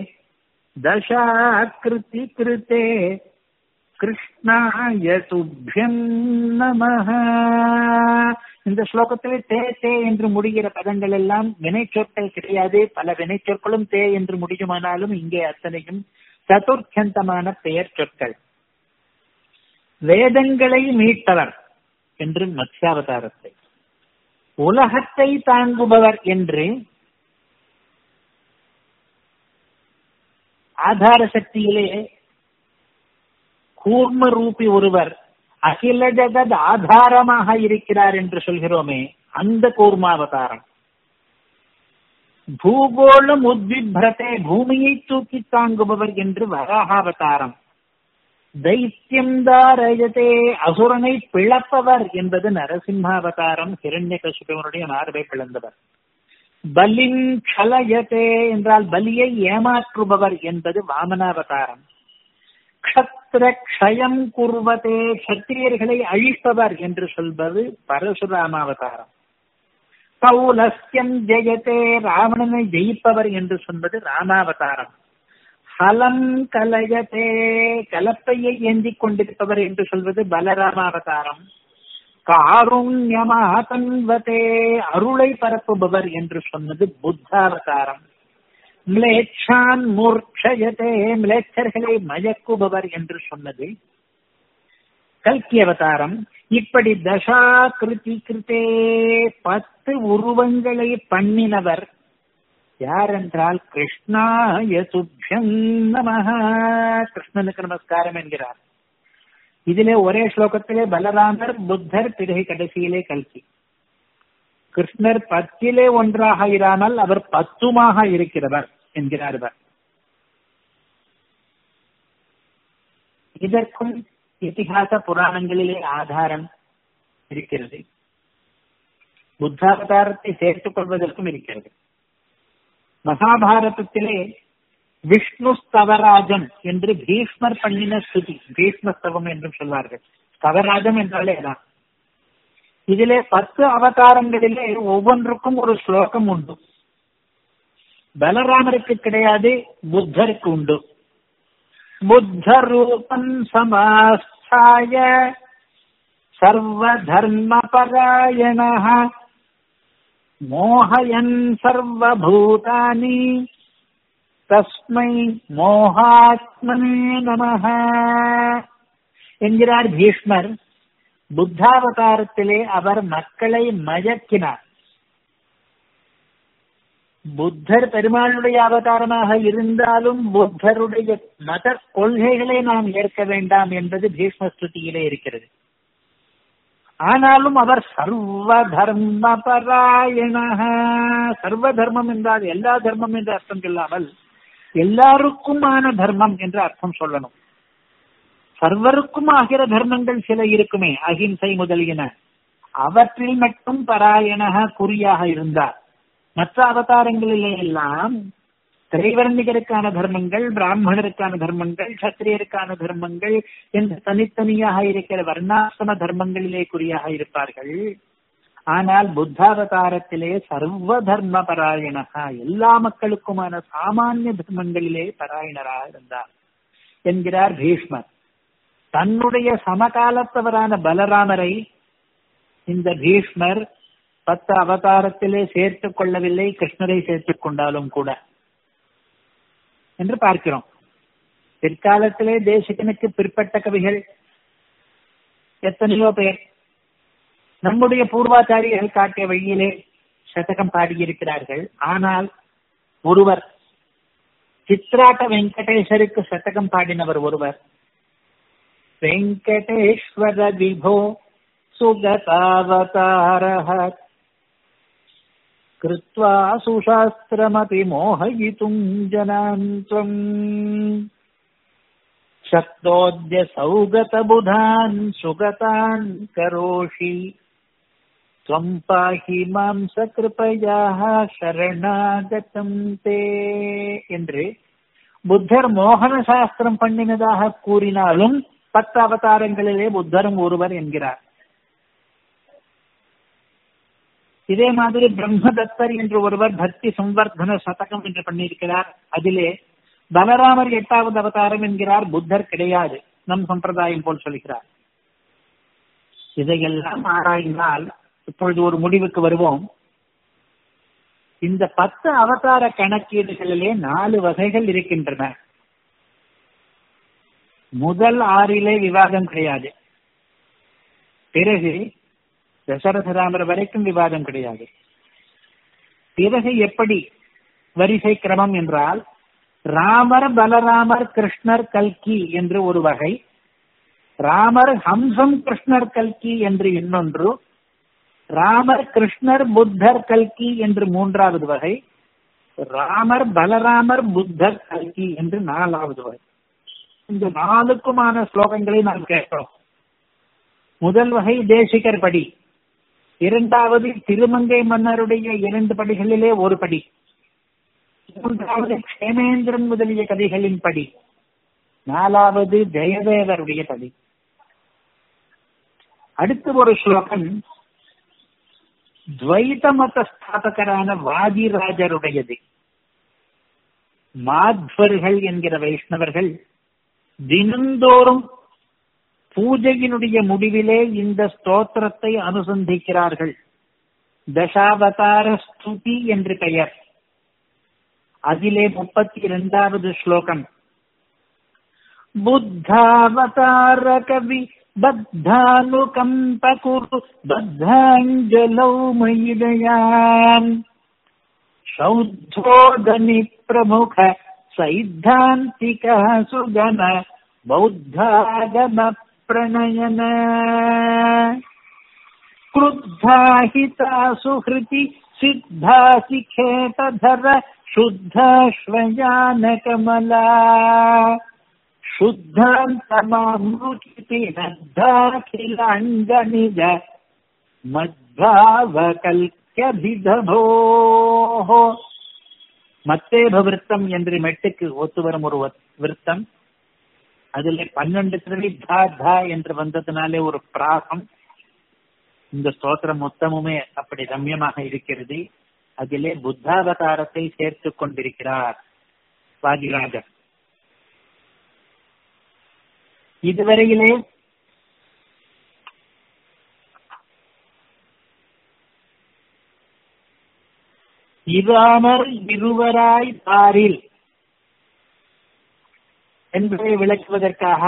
Speaker 1: दशाकृति कृते கிருஷ்ணாய துப்பியம் நமஹ இந்த ஸ்லோகத்திலே தே தே என்று முடிகிற பதங்கள் எல்லாம் வினைச்சொற்கள் கிடையாது பல வினைச்சொற்களும் தே என்று முடியுமானாலும் இங்கே அத்தனையும் சதுர்த்தந்தமான பெயர் சொற்கள் வேதங்களை மீட்டவர் என்று மத்ஸ்யாவதாரத்தை உலகத்தை தாங்குபவர் என்று ஆதார சக்தியிலே கூர்ம ரூபி ஒருவர் அகில ஜகத் ஆதாரமாக இருக்கிறார் என்று சொல்கிறோமே அந்த கூர்மாவதாரம் பூகோளம் உத்விப்ரத்தை பூமியை தூக்கி தாங்குபவர் என்று வராகாவதாரம் தைத்தியம் தாரயதே அசுரனை பிளப்பவர் என்பது நரசிம்மாவதாரம் ஹிரண்யகசுபவனுடைய மார்பை பிளந்தவர் பலின் கலயதே என்றால் பலியை ஏமாற்றுபவர் என்பது வாமனாவதாரம் க்ஷத்ர க்ஷயம் குர்வதே சத்திரியர்களை அழிப்பவர் என்று சொல்வது பரசுராமாவதாரம் பௌலஸ்யம் ஜெயதே ராவணனை ஜெயிப்பவர் என்று சொல்வது ராமாவதாரம் ஹலம் கலயதே கலப்பையை ஏந்திக் கொண்டிருப்பவர் என்று சொல்வது பலராமாவதாரம் காருண்யமாதன்வதே அருளை பரப்புபவர் என்று சொன்னது புத்தாவதாரம் மிளேச்சான் மூர்ச்சயதே மிளேச்சர்களை மயக்குபவர் என்று சொன்னது கல்கி அவதாரம் இப்படி தசா கிருதி கிருத்தே பத்து உருவங்களை பண்ணினவர் யார் என்றால் கிருஷ்ணாய துப்யம் நமஹ கிருஷ்ணனுக்கு நமஸ்காரம் என்கிறார் இதிலே ஒரே ஸ்லோகத்திலே பலராமர் புத்தர் பிறகு கடைசியிலே கல்கி கிருஷ்ணர் பத்திலே ஒன்றாக இராமல் அவர் பத்துமாக இருக்கிறவர் என்கிறார் இவர் இதற்கும் இத்திகாச புராணங்களிலே ஆதாரம் இருக்கிறது புத்தாவதாரத்தை சேர்த்துக் கொள்வதற்கும் இருக்கிறது மகாபாரதத்திலே விஷ்ணு ஸ்தவராஜன் என்று பீஷ்மர் பண்ணின ஸ்துதி பீஷ்மஸ்தவம் என்றும் சொல்வார்கள் ஸ்தவராஜம் என்றாலே தான் இதிலே பத்து அவதாரங்களிலே ஒவ்வொன்றுக்கும் ஒரு ஸ்லோகம் உண்டு பலராமருக்கு கிடையாது புத்தருக்கு உண்டு புத்த ரூபம் சமாஸ்தாய சர்வதர்ம பராயண மோகயன் சர்வபூதானி தஸ்மை மோகாத்மனே நமஹ என்கிறார் பீஷ்மர் புத்தாவதாரத்திலே அவர் மக்களை மயக்கினார் புத்தர் பெருமாளுடைய அவதாரமாக இருந்தாலும் புத்தருடைய மத கொள்கைகளை நாம் ஏற்க வேண்டாம் என்பது பீஷ்ம ஸ்துதியிலே இருக்கிறது ஆனாலும் அவர் சர்வ தர்ம பராயண சர்வ தர்மம் என்றால் எல்லா தர்மம் என்று அர்த்தம் சொல்லாமல் எல்லாருக்குமான தர்மம் என்று அர்த்தம் சொல்லணும் சர்வருக்கும் ஆகிற தர்மங்கள் சில இருக்குமே அகிம்சை முதலியன அவற்றில் மட்டும் பராயணக குறியாக இருந்தார் மற்ற அவதாரங்களிலே எல்லாம் திரைவர்ணிகருக்கான தர்மங்கள் பிராமணருக்கான தர்மங்கள் சத்திரியருக்கான தர்மங்கள் என்று தனித்தனியாக இருக்கிற வர்ணாசிரம தர்மங்களிலே குறியாக இருப்பார்கள் ஆனால் புத்தாவதாரத்திலே சர்வ தர்ம பராயணகா எல்லா மக்களுக்குமான சாமானிய தர்மங்களிலே பராயணராக இருந்தார் என்கிறார் பீஷ்மர் தன்னுடைய சமகாலத்தவரான பலராமரை இந்த பீஷ்மர் பத்து அவதாரத்திலே சேர்த்துக் கொள்ளவில்லை கிருஷ்ணரை சேர்த்துக் கொண்டாலும் கூட என்று பார்க்கிறோம் பிற்காலத்திலே தேசிகனுக்கு பிற்பட்ட கவிகள் எத்தனையோ பேர் நம்முடைய பூர்வாச்சாரியர்கள் காட்டிய வழியிலே சதகம் பாடியிருக்கிறார்கள் ஆனால் ஒருவர் சித்ராட்ட வெங்கடேஸ்வருக்கு சதகம் பாடினவர் ஒருவர் வெங்கடேஸ்வர விபோ சுகதாவதாரः कृत्वा सुशास्त्रमपि मोहयितुं जनान् त्वम् शक्तोऽद्य सौगतबुधान् सुगतान् करोषि त्वम् पाहि மாம் சகிருபையாக சரணாகதம் தே என்று புத்தர் மோகன சாஸ்திரம் பண்ணினதாக கூறினாலும் பத்து அவதாரங்களிலே புத்தரும் ஒருவர் என்கிறார் இதே மாதிரி பிரம்மதத்தர் என்று ஒருவர் பக்தி சம்வர்தன சதகம் என்று பண்ணியிருக்கிறார் அதிலே பலராமர் எட்டாவது அவதாரம் என்கிறார் புத்தர் கிடையாது நம் சம்பிரதாயம் போல் சொல்கிறார் இதையெல்லாம் ஆராய்ந்தால் இப்பொழுது ஒரு முடிவுக்கு வருவோம் இந்த பத்து அவதார கணக்கீடுகளிலே நாலு வகைகள் இருக்கின்றன முதல் ஆறிலே விவாதம் கிடையாது பிறகு தசரதராமர் வரைக்கும் விவாதம் கிடையாது பிறகு எப்படி வரிசை கிரமம் என்றால் ராமர் பலராமர் கிருஷ்ணர் கல்கி என்று ஒரு வகை ராமர் ஹம்சம் கிருஷ்ணர் கல்கி என்று இன்னொன்று ராமர் கிருஷ்ணர் புத்தர் கல்கி என்று மூன்றாவது வகை ராமர் பலராமர் புத்தர் கல்கி என்று நாலாவது வகை இந்த நாலுக்குமான ஸ்லோகங்களை நாம் கேட்டோம் முதல் வகை தேசிகர் படி இரண்டாவது திருமங்கை மன்னருடைய இரண்டு படிகளிலே ஒரு படி மூன்றாவது க்ஷேமேந்திரன் முதலிய கதைகளின் படி நாலாவது ஜெயதேவருடைய படி அடுத்து ஒரு ஸ்லோகம் துவைத மத ஸ்தாபகரான வாதிராஜருடையது மாத்வர்கள் என்கிற வைஷ்ணவர்கள் தினந்தோறும் பூஜையினுடைய முடிவிலே இந்த ஸ்தோத்திரத்தை அனுசந்திக்கிறார்கள் தசாவதார ஸ்துதி என்று பெயர் அதிலே முப்பத்தி இரண்டாவது ஸ்லோகம் புத்தாவதார கவி பத்தானுகம்ப குரு பத்தாஞ்சலௌ மயிதயான் சௌத்தோதனி பிரமுக சைத்தாந்திக சுகன बौद्धागम प्रणयन क्रुद्धाहिता सुहृति सिद्धासिखेतधर शुद्धाश्वयानकमला शुद्धान्तमामृति नद्धाखिलाण्डनिज மத்பாவகல்யபிதபோः மத்தேப விருத்தம் என்று மெட்டுக்கு ஒத்து வரும் ஒரு விருத்தம் அதுல பன்னெண்டு திருவி தா தா என்று வந்ததுனாலே ஒரு பிராகம் இந்த ஸ்தோத்திரம் மொத்தமுமே அப்படி ரம்யமாக இருக்கிறது அதிலே புத்தாவதாரத்தை சேர்த்துக் கொண்டிருக்கிறார் வாதிராஜர் இதுவரையிலே இராமர் இருவராய் பாரில் என்பதை விளக்குவதற்காக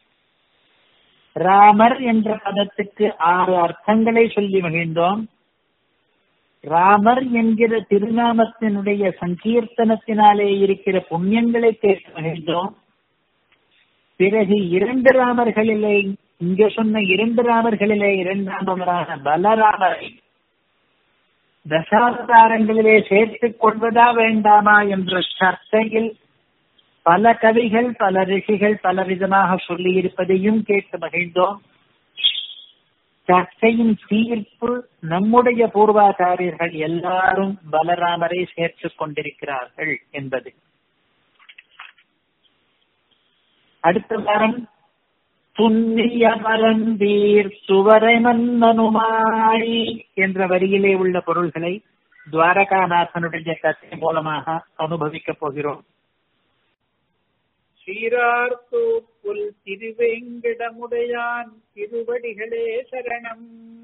Speaker 1: ராமர் என்ற பதத்துக்கு ஆறு அர்த்தங்களை சொல்லி மகிழ்ந்தோம் ராமர் என்கிற திருநாமத்தினுடைய சங்கீர்த்தனத்தினாலே இருக்கிற புண்ணியங்களை கேட்டு மகிழ்ந்தோம் பிறகு இரண்டு ராமர்களிலே இங்க சொன்ன இரண்டு ராமர்களிலே இரண்டாமவரான பலராமரை தசாவதாரங்களிலே சேர்த்துக் கொள்வதா வேண்டாமா என்ற சர்ச்சையில் பல கவிகள் பல ரிஷிகள் பல விதமாக சொல்லி இருப்பதையும் கேட்டு மகிழ்ந்தோம் கதையின் தீர்ப்பு நம்முடைய பூர்வாச்சாரியர்கள் எல்லாரும் பலராமரை சேர்த்துக் கொண்டிருக்கிறார்கள் என்பது அடுத்த வாரம் துன்னிய மரந்தீர் சுவரை மன்னனுமாய் என்ற வரியிலே உள்ள பொருள்களை துவாரகாநாதனுடைய கதை மூலமாக அனுபவிக்கப் போகிறோம்
Speaker 2: சீரார்த்தூப்புல் திருவேங்கிடமுடையான் திருவடிகளே சரணம்